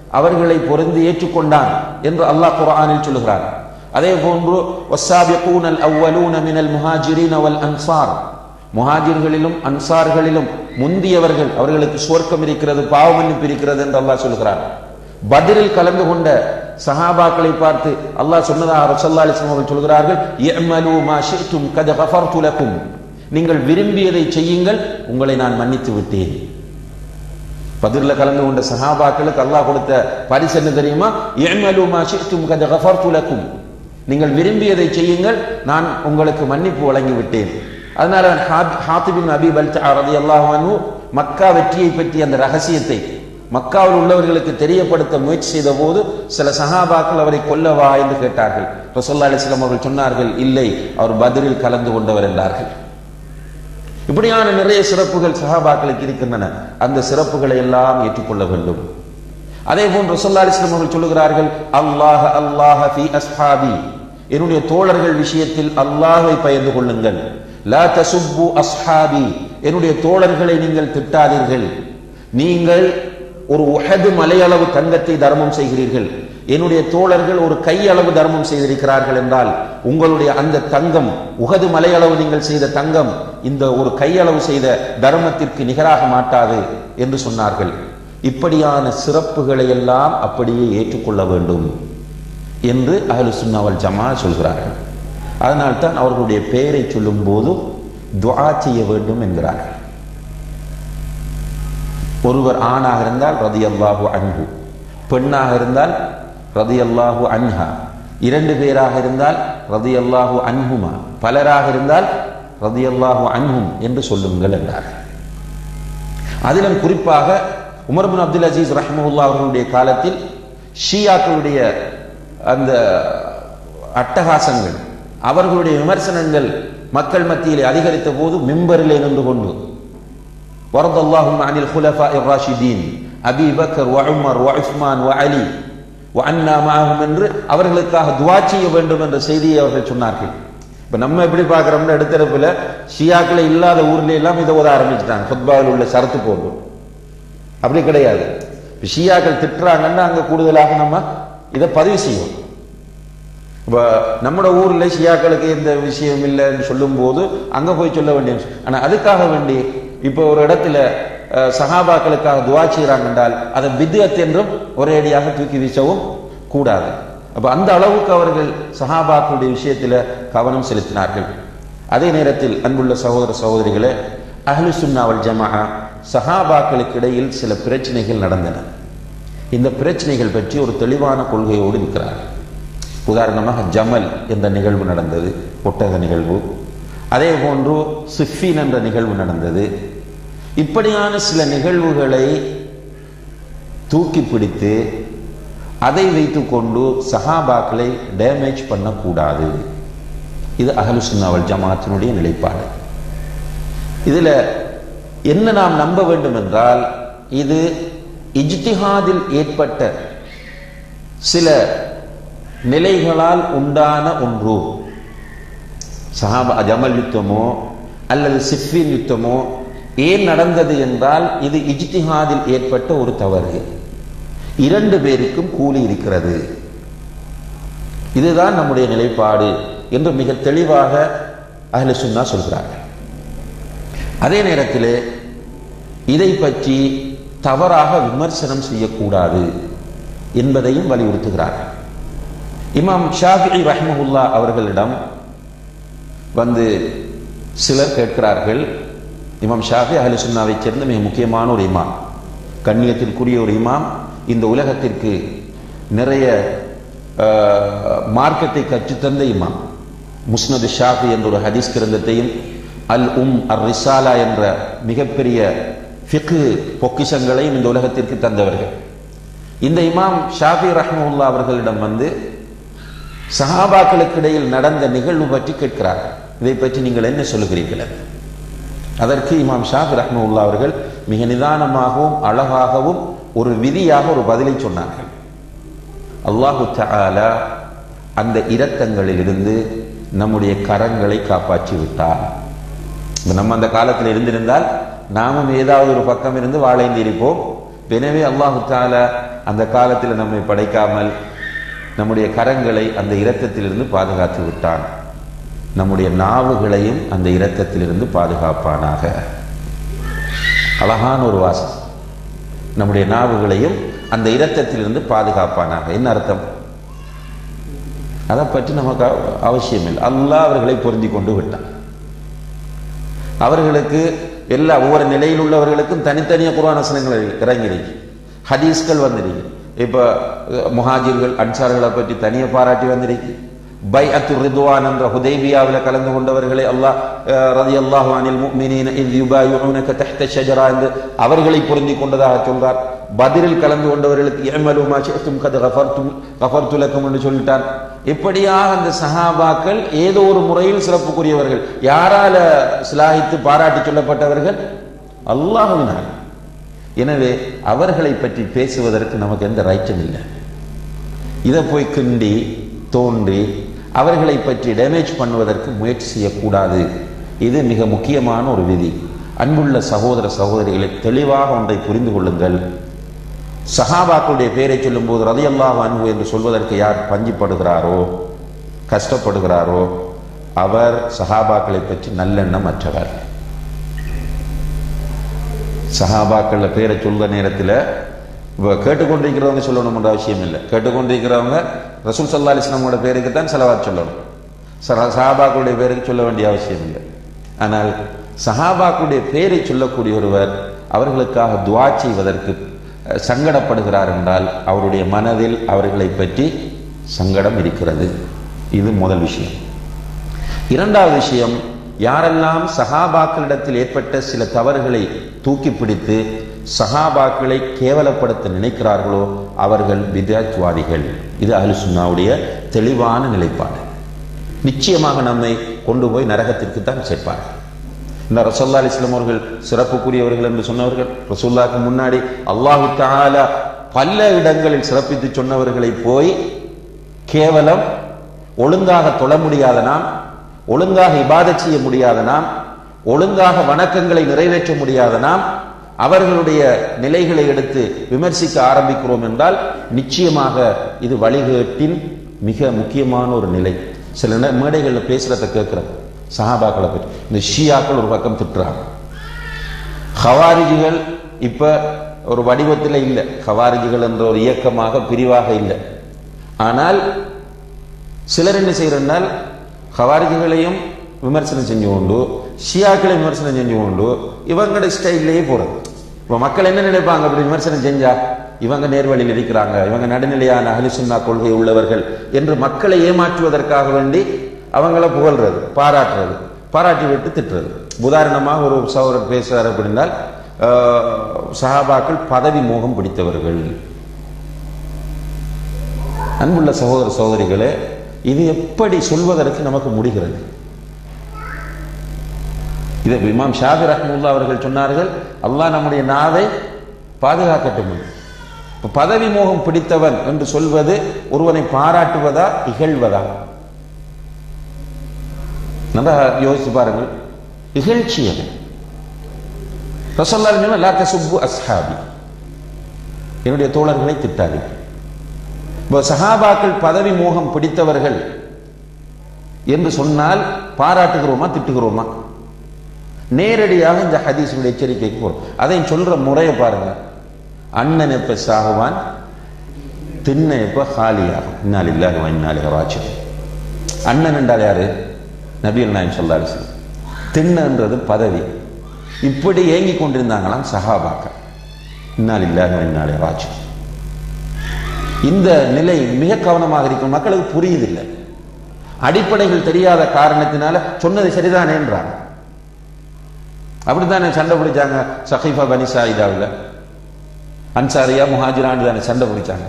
அவர்களை பொருந்தி ஏற்றுக்கொண்டான் என்று அல்லாஹ் குர்ஆனில் சொல்லுகிறார் அதே போன்று வஸ்ஸாபிகூனல் அவ்வலூன மினல் முஹாஜிரீன வல் அன்சார் முஹாஜிர்களிலும் அன்சார்களிலும் முந்தியவர்கள் அவர்களுக்கு சுவர்க்கம் இருக்கிறது பாவமன்னிப்பு இருக்கிறது என்று அல்லாஹ் சொல்கிறார் பத்ரில் கலந்து கொண்ட சஹாபாக்களை பார்த்து அல்லாஹ் சொன்னதாக ரசல்லா அலிஸ்லாம் அவர்கள் சொல்கிறார்கள் இஅமலு மா ஷி'தும் கத் கஃபர்து லக்கும் நீங்கள் விரும்பியதை செய்யுங்கள் உங்களை நான் மன்னித்து விட்டேன் பதிரில் கலந்து கொண்ட சஹாபாக்களுக்கு அல்லாஹ் கொடுத்த பரிசு என்ன தெரியுமா இஅமலு மா ஷி'தும் கத் கஃபர்து லக்கும் நீங்கள் விரும்பியதை செய்யுங்கள் நான் உங்களுக்கு மன்னிப்பு வழங்கி விட்டேன் அதனால ஹாத்திபின் அபி பல்தா ரலியல்லாஹு அன்ஹு மக்கா வெற்றியை பற்றி அந்த ரகசியத்தை மக்காவில் உள்ளவர்களுக்கு தெரியப்படுத்த முயற்சி செய்த போது சில சஹாபாக்கள் அவரை கொல்லவா என்று கேட்டார்கள் ரசோல்லா அலிஸ்லாம் அவர்கள் சொன்னார்கள் இல்லை அவர் பதிலில் கலந்து கொண்டவர் என்றார்கள் இப்படியான நிறைய சிறப்புகள் சஹாபாக்களுக்கு இருக்கின்றன அந்த சிறப்புகளை எல்லாம் ஏற்றுக்கொள்ள வேண்டும் அதே போன்று ரசோல்லா அலிஸ்லாம் அவர்கள் சொல்லுகிறார்கள் அல்லாஹ் அல்லாஹ் ஃபி அஸ்ஹாபி என்னுடைய தோழர்கள் விஷயத்தில் அல்லாஹை பயந்து கொள்ளுங்கள் லா தசுப்பு அஸ்ஹாபி என்னுடைய தோழர்களை நீங்கள் திட்டாதீர்கள் நீங்கள் ஒரு உஹது மலையளவு தங்கத்தை தர்மம் செய்கிறீர்கள் என்னுடைய தோழர்கள் ஒரு கையளவு தர்மம் செய்திருக்கிறார்கள் என்றால் உங்களுடைய அந்த தங்கம் உகது மலையளவு நீங்கள் செய்த தங்கம் இந்த ஒரு கையளவு செய்த தர்மத்திற்கு நிகராக மாட்டாது என்று சொன்னார்கள் இப்படியான சிறப்புகளை எல்லாம் அப்படியே ஏற்றுக்கொள்ள வேண்டும் என்று அஹலு சுன்னாவல் ஜமா சொல்கிறார்கள் அதனால்தான் அவர்களுடைய பெயரை சொல்லும் போது துஆ செய்ய வேண்டும் என்கிறார்கள் ஒருவர் ஆணாக இருந்தால் ரதி அல்லாஹு அன்ஹு பெண்ணாக இருந்தால் ரதி அல்லாஹு அன்ஹா இரண்டு பேராக இருந்தால் ரதி அல்லாஹு அன்ஹுமா பலராக இருந்தால் ரதி அல்லாஹு அன்ஹும் என்று சொல்லுங்கள் என்றார் அதிலும் குறிப்பாக உமர் பின் அப்துல் அசீஸ் ரஹ்மவுல்லா அவர்களுடைய காலத்தில் ஷியாக்களுடைய அந்த அட்டகாசங்கள் அவர்களுடைய விமர்சனங்கள் மக்கள் மத்தியிலே அதிகரித்த போது மிம்பரிலே நின்று கொண்டு ورض اللهم عن الخلفاء الراشدين Abi Bakr Umar Uthman Ali அண்ணா மாஹும் என்று அவர்களுக்காக துவா செய்ய வேண்டும் என்ற செய்தியை அவர்கள் சொன்னார்கள் இப்ப நம்ம எப்படி பார்க்கிறோம்னா எடுத்தரப்புல ஷியாக்களை இல்லாத ஊர்ல எல்லாம் இதை ஓத ஆரம்பிச்சுட்டாங்க ஃபுட்பால் உள்ள சரத்து போகும் அப்படி கிடையாது ஷியாக்கள் திட்டுறாங்கன்னா அங்க கூடுதலாக நம்ம இதை பதிவு செய்வோம் இப்போ நம்மட ஊர்ல ஷியாக்களுக்கு எந்த விஷயம் இல்லைன்னு சொல்லும் போது அங்க போய் சொல்ல வேண்டிய ஆனா அதுக்காக வேண்டி இப்போ ஒரு இடத்துல சஹாபாக்களுக்காக துவா செய்கிறாங்க என்றால் அதை பித்யத் என்றும் ஒரேடியாக தூக்கி வீசவும் கூடாது அப்ப அந்த அளவுக்கு அவர்கள் சஹாபாக்களுடைய விஷயத்துல கவனம் செலுத்தினார்கள் அதே நேரத்தில் அன்புள்ள சகோதர சகோதரிகளே அஹ்லு சுன்னாவல் ஜமா சஹாபாக்களுக்கு இடையில் சில பிரச்சனைகள் நடந்தன இந்த பிரச்சனைகள் பற்றி ஒரு தெளிவான கொள்கையோடு இருக்கிறார்கள் உதாரணமாக ஜமல் என்ற நிகழ்வு நடந்தது ஒட்டக நிகழ்வு அதே போன்று சிஃபின் என்ற நிகழ்வு நடந்தது இப்படியான சில நிகழ்வுகளை தூக்கி பிடித்து அதை வைத்துக்கொண்டு சஹாபாக்களை டேமேஜ் பண்ணக்கூடாது இது அகலுசுன்னாவல் ஜமாத்தினுடைய நிலைப்பாடு இதுல என்ன நாம் நம்ப வேண்டும் என்றால் இது இஜ்திஹாதில் ஏற்பட்ட சில நிலைகளால் உண்டான ஒன்று சஹாபா ஜமல் யுத்தமோ அல்லது சிஃபின் யுத்தமோ ஏன் நடந்தது என்றால் இது இஜ்திஹாதில் ஏற்பட்ட ஒரு தவறு இரண்டு பேருக்கும் கூலி இருக்கிறது இதுதான் நம்முடைய நிலைப்பாடு என்று மிக தெளிவாக அஹ்ல சுன்னா சொல்கிறார்கள் அதே நேரத்தில் இதை பற்றி தவறாக விமர்சனம் செய்யக்கூடாது என்பதையும் வலியுறுத்துகிறார்கள் இமாம் ஷாஃபி ரஹ்மஹுல்லா அவர்களிடம் வந்து சிலர் கேட்கிறார்கள் இமாம் ஷாஃபி அஹலி சுன்னாவை சேர்ந்த மிக முக்கியமான ஒரு இமாம் கண்ணியத்திற்குரிய ஒரு இமாம் இந்த உலகத்திற்கு நிறைய மார்க்கத்தை கற்றுத்தந்த இமாம் முஸ்னது ஷாஃபி என்ற ஒரு ஹதீஸ் கிரந்தத்தையும் அல் உம் அர் ரிசாலா என்ற மிகப்பெரிய ஃபிக்கு பொக்கிஷங்களையும் இந்த உலகத்திற்கு தந்தவர்கள் இந்த இமாம் ஷாஃபி ரஹ்மவுல்லா அவர்களிடம் வந்து சஹாபாக்களுக்கு இடையில் நடந்த நிகழ்வு பற்றி கேட்கிறார் இதை பற்றி நீங்கள் என்ன சொல்லுகிறீர்கள் அதற்கு இமாம் ஷாஃபி ரஹ்மவுல்லா அவர்கள் மிக நிதானமாகவும் அழகாகவும் ஒரு விதியாக ஒரு பதிலை சொன்னார்கள் அல்லாஹு தஆலா அந்த இரத்தங்களில் இருந்து நம்முடைய கரங்களை காப்பாற்றி விட்டார் நம்ம அந்த காலத்தில் இருந்திருந்தால் நாமும் ஏதாவது ஒரு பக்கம் இருந்து வாழைந்து இருப்போம் எனவே அல்லாஹு தாலா அந்த காலத்தில் நம்மை படைக்காமல் நம்முடைய கரங்களை அந்த இரத்தத்திலிருந்து பாதுகாத்து விட்டான் நம்முடைய நாவுகளையும் அந்த இரத்தத்திலிருந்து பாதுகாப்பானாக அழகான ஒரு வாசம் நம்முடைய நாவுகளையும் அந்த இரத்தத்திலிருந்து பாதுகாப்பானாக என்ன அர்த்தம் அதை பற்றி நமக்கு அவ- அவசியம் இல்லை அல்லாஹ் அவர்களை பொருந்தி கொண்டு விட்டான் அவர்களுக்கு எல்லா ஒவ்வொரு நிலையில் உள்ளவர்களுக்கும் தனித்தனிய குர்ஆன் வசனங்கள் இறங்கிருக்கு ஹதீஸ்கள் வந்திருக்கு இப்போ முஹாஜிர்கள் அன்சார்களை பற்றி தனிய பாராட்டி வந்திருக்கு பை அத்து ரிதுவான் என்ற ஹுதைபியாவில் கலந்து கொண்டவர்களை அல்லாஹ் ரதி அல்லாஹு அனில் முஃமினீன இத் யுபாயுனக தஹ்த ஷஜரா என்று அவர்களை பொருந்தி கொண்டதாக சொல்றார் பதிலில் கலந்து கொண்டவர்களுக்கு இஅமலு மா ஷிஅ்தும் கத் கஃபர்தும் கஃபர்து லக்கும் என்று சொல்லிட்டார் இப்படியாக அந்த சஹாபாக்கள் ஏதோ ஒரு முறையில் சிறப்புக்குரியவர்கள் யாரால சிலாகித்து பாராட்டி சொல்லப்பட்டவர்கள் அல்லாஹுவினால் எனவே அவர்களை பற்றி பேசுவதற்கு நமக்கு எந்த ரைட்டும் இல்லை இதை போய் கிண்டி தோன்றி அவர்களை பற்றி டேமேஜ் பண்ணுவதற்கு முயற்சி செய்யக்கூடாது இது மிக முக்கியமான ஒரு விதி அன்புள்ள சகோதர சகோதரிகளை தெளிவாக ஒன்றை புரிந்து கொள்ளுங்கள் சஹாபாக்களுடைய பெயரை சொல்லும்போது ரலியல்லாஹு அன்ஹு என்று சொல்வதற்கு யார் பஞ்சிப்படுகிறாரோ கஷ்டப்படுகிறாரோ அவர் சஹாபாக்களை பற்றி நல்லெண்ணம் அற்றவர் சஹாபாக்கள பேரை சொல்ற நேரத்தில் இப்போ கேட்டுக்கொண்டிருக்கிறவங்க சொல்லணும்ன்ற அவசியம் இல்லை கேட்டுக்கொண்டிருக்கிறவங்க ரசூல் சல்லா அலிஸ்லாமோட பேருக்கு தான் செலவாத் சொல்லணும் சஹா- சஹாபாக்களுடைய பேருக்கு சொல்ல வேண்டிய அவசியம் இல்லை ஆனால் சஹாபாக்களுடைய பேரை சொல்லக்கூடிய ஒருவர் அவர்களுக்காக துவா செய்வதற்கு அஹ், சங்கடப்படுகிறார் என்றால் அவருடைய மனதில் அவர்களை பற்றி சங்கடம் இருக்கிறது இது முதல் விஷயம் இரண்டாவது விஷயம் யாரெல்லாம் சஹாபாக்களிடத்தில் ஏற்பட்ட சில தவறுகளை தூக்கி பிடித்து சஹாபாக்களை கேவலப்படுத்த நினைக்கிறார்களோ அவர்கள் விதத்வாதிகள் இது அஹ்லு சுன்னாவுடைய தெளிவான நிலைப்பாடு நிச்சயமாக நம்மை கொண்டு போய் நரகத்திற்கு தான் சேர்ப்பார்கள் இந்த ரசோல்லா அலிஸ்லாம் அவர்கள் சிறப்புக்குரியவர்கள் என்று சொன்னவர்கள் ரசூல்லாக்கு முன்னாடி அல்லாஹு தஆலா பல இடங்களில் சிறப்பித்து சொன்னவர்களை போய் கேவலம் ஒழுங்காக தொழ முடியாத நாம் ஒழுங்காக இபாதத் செய்ய முடியாத நாம் ஒழுங்காக வணக்கங்களை நிறைவேற்ற முடியாத நாம் அவர்களுடைய நிலைகளை எடுத்து விமர்சிக்க ஆரம்பிக்கிறோம் என்றால் நிச்சயமாக இது வழிகேட்டின் மிக முக்கியமான ஒரு நிலை சில நே- மேடைகள்ல பேசுறத கேட்கிறோம் சஹாபாக்களை பற்றி இந்த ஷியாக்கள் ஒரு பக்கம் திட்டுறாங்க ஹவாரிஜிகள் இப்ப ஒரு வடிவத்தில் இல்லை ஹவாரிஜிகள் என்ற ஒரு இயக்கமாக பிரிவாக இல்லை ஆனால் சிலர் என்ன செய்யறனால் ஹவாரிஜிகளையும் விமர்சனம் செஞ்சு கொண்டு ஷியாக்களை விமர்சனம் செஞ்சு கொண்டு இவங்களோட ஸ்டைல்லையே போறது இப்போ மக்கள் என்ன நினைப்பாங்க அப்படி விமர்சனம் செஞ்சா இவங்க நேர்வழியில் இருக்கிறாங்க இவங்க நடுநிலையான அஹ்லுசுன்னா கொள்கை உள்ளவர்கள் என்று மக்களை ஏமாற்றுவதற்காக வேண்டி அவங்கள புகழ்றது பாராட்டுறது பாராட்டி விட்டு திட்டுறது உதாரணமாக ஒரு சகோதரர் பேசுறார் அப்படின்னால் ஆஹ், சஹாபாக்கள் பதவி மோகம் பிடித்தவர்கள் அன்புள்ள சகோதர சகோதரிகளே இது எப்படி சொல்வதற்கு நமக்கு முடிகிறது இதை இமாம் ஷாபி ரஹ்முல்லா அவர்கள் சொன்னார்கள் அல்லாஹ் நம்முடைய நாவை பாதுகாக்கட்டும் இப்ப பதவி மோகம் பிடித்தவன் என்று சொல்வது ஒருவனை பாராட்டுவதா இகழ்வதா நல்லா யோசித்து பாருங்கள் இகழ்ச்சி அது ரசல்லா சொன்னா லா தசுப்பு அஸ்ஹாபி என்னுடைய தோழர்களை திட்டாதீர்கள் இப்போ சஹாபாக்கள் பதவி மோகம் பிடித்தவர்கள் என்று சொன்னால் பாராட்டுகிறோமா திட்டுகிறோமா நேரடியாக இந்த ஹதீஸுடைய எச்சரிக்கைக்கு போறோம் அதையும் சொல்ற முறையை பாருங்க அண்ணன் எப்ப சாகுவான் திண்ண எப்ப ஹாலியாகும் இன்னால் இல்லாத இன்னால் ராஜு அண்ணன் என்றால் யாரு நபிகள் நாயம் சொல்லாரு திண்ணன்றது பதவி இப்படி ஏங்கி கொண்டிருந்தாங்களாம் சஹாபாக்கள் இன்னால் இல்லாத இன்னாலே ராஜு இந்த நிலை மிக கவனமாக இருக்கும் மக்களுக்கு புரியுதில்லை அடிப்படைகள் தெரியாத காரணத்தினால சொன்னது சரிதானேன்றாங்க அப்படித்தானே சண்டை பிடிச்சாங்க சஹீஃபா பனி சாயிதாவில் அன்சாரியா முஹாஜிரான்னு தானே சண்டை பிடிச்சாங்க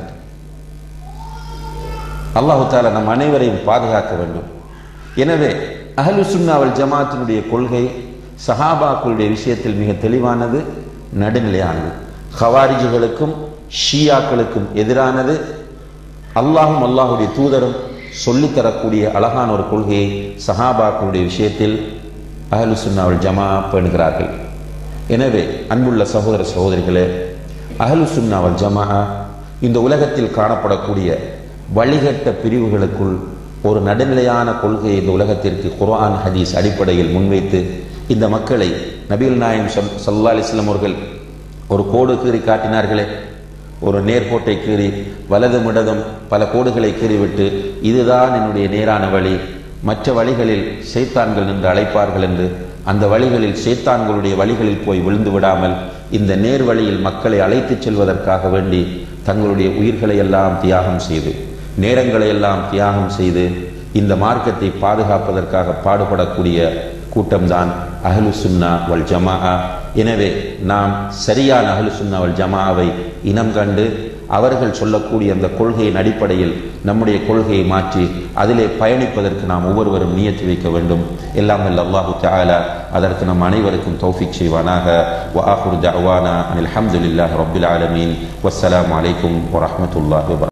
அல்லாஹு தாலா நம் அனைவரையும் பாதுகாக்க வேண்டும் எனவே அஹ்லு சுன்னாவல் ஜமாத்தினுடைய கொள்கை சஹாபாக்களுடைய விஷயத்தில் மிக தெளிவானது நடுநிலையானது ஹவாரிஜிகளுக்கும் ஷியாக்களுக்கும் எதிரானது அல்லாஹும் அல்லாஹுடைய தூதரும் சொல்லித்தரக்கூடிய அழகான ஒரு கொள்கையை சஹாபாக்களுடைய விஷயத்தில் அஹ்லு சுன்னாவல் ஜமா பேணுகிறார்கள் எனவே அன்புள்ள சகோதர சகோதரிகளே அஹ்லு சுன்னாவல் ஜமா இந்த உலகத்தில் காணப்படக்கூடிய வழிகட்ட பிரிவுகளுக்குள் ஒரு நடுநிலையான கொள்கையை இந்த உலகத்திற்கு குர்ஆன் ஹதீஸ் அடிப்படையில் முன்வைத்து இந்த மக்களை நபிகள் நாயம் சல்லா அலிஸ்லாம் அவர்கள் ஒரு கோடு கீறி காட்டினார்களே ஒரு நேர்கோட்டை கீறி வலதும் இடதும் பல கோடுகளை கீறிவிட்டு இதுதான் என்னுடைய நேரான வழி மற்ற வழிகளில் சைத்தான்கள் நின்று அழைப்பார்கள் என்று அந்த வழிகளில் சைத்தான்களுடைய வழிகளில் போய் விழுந்து விடாமல் இந்த நேர் வழியில் மக்களை அழைத்துச் செல்வதற்காக வேண்டி தங்களுடைய உயிர்களை எல்லாம் தியாகம் செய்து நேரங்களை எல்லாம் தியாகம் செய்து இந்த மார்க்கத்தை பாதுகாப்பதற்காக பாடுபடக்கூடிய கூட்டம்தான் அஹ்லு சுன்னா வல் ஜமா எனவே நாம் சரியான அஹ்லு சுன்னா வல் ஜமாவை இனம் கண்டு அவர்கள் சொல்லக்கூடிய அந்த கொள்கையின் அடிப்படையில் நம்முடைய கொள்கையை மாற்றி அதிலே பயணிப்பதற்கு நாம் ஒவ்வொருவரும் நியத்தி வைக்க வேண்டும் எல்லாம் வல்ல அல்லாஹு தஆலா அதற்கு நம் அனைவருக்கும் தௌஃபிக் செய்வானாக வ ஆஹிரு தஅவானா அனில் ஹம்துலில்லாஹி ரப்பில் ஆலமீன் வஸ்ஸலாமு அலைக்கும் வரஹ்மத்துல்லாஹி வபரகாத்துஹு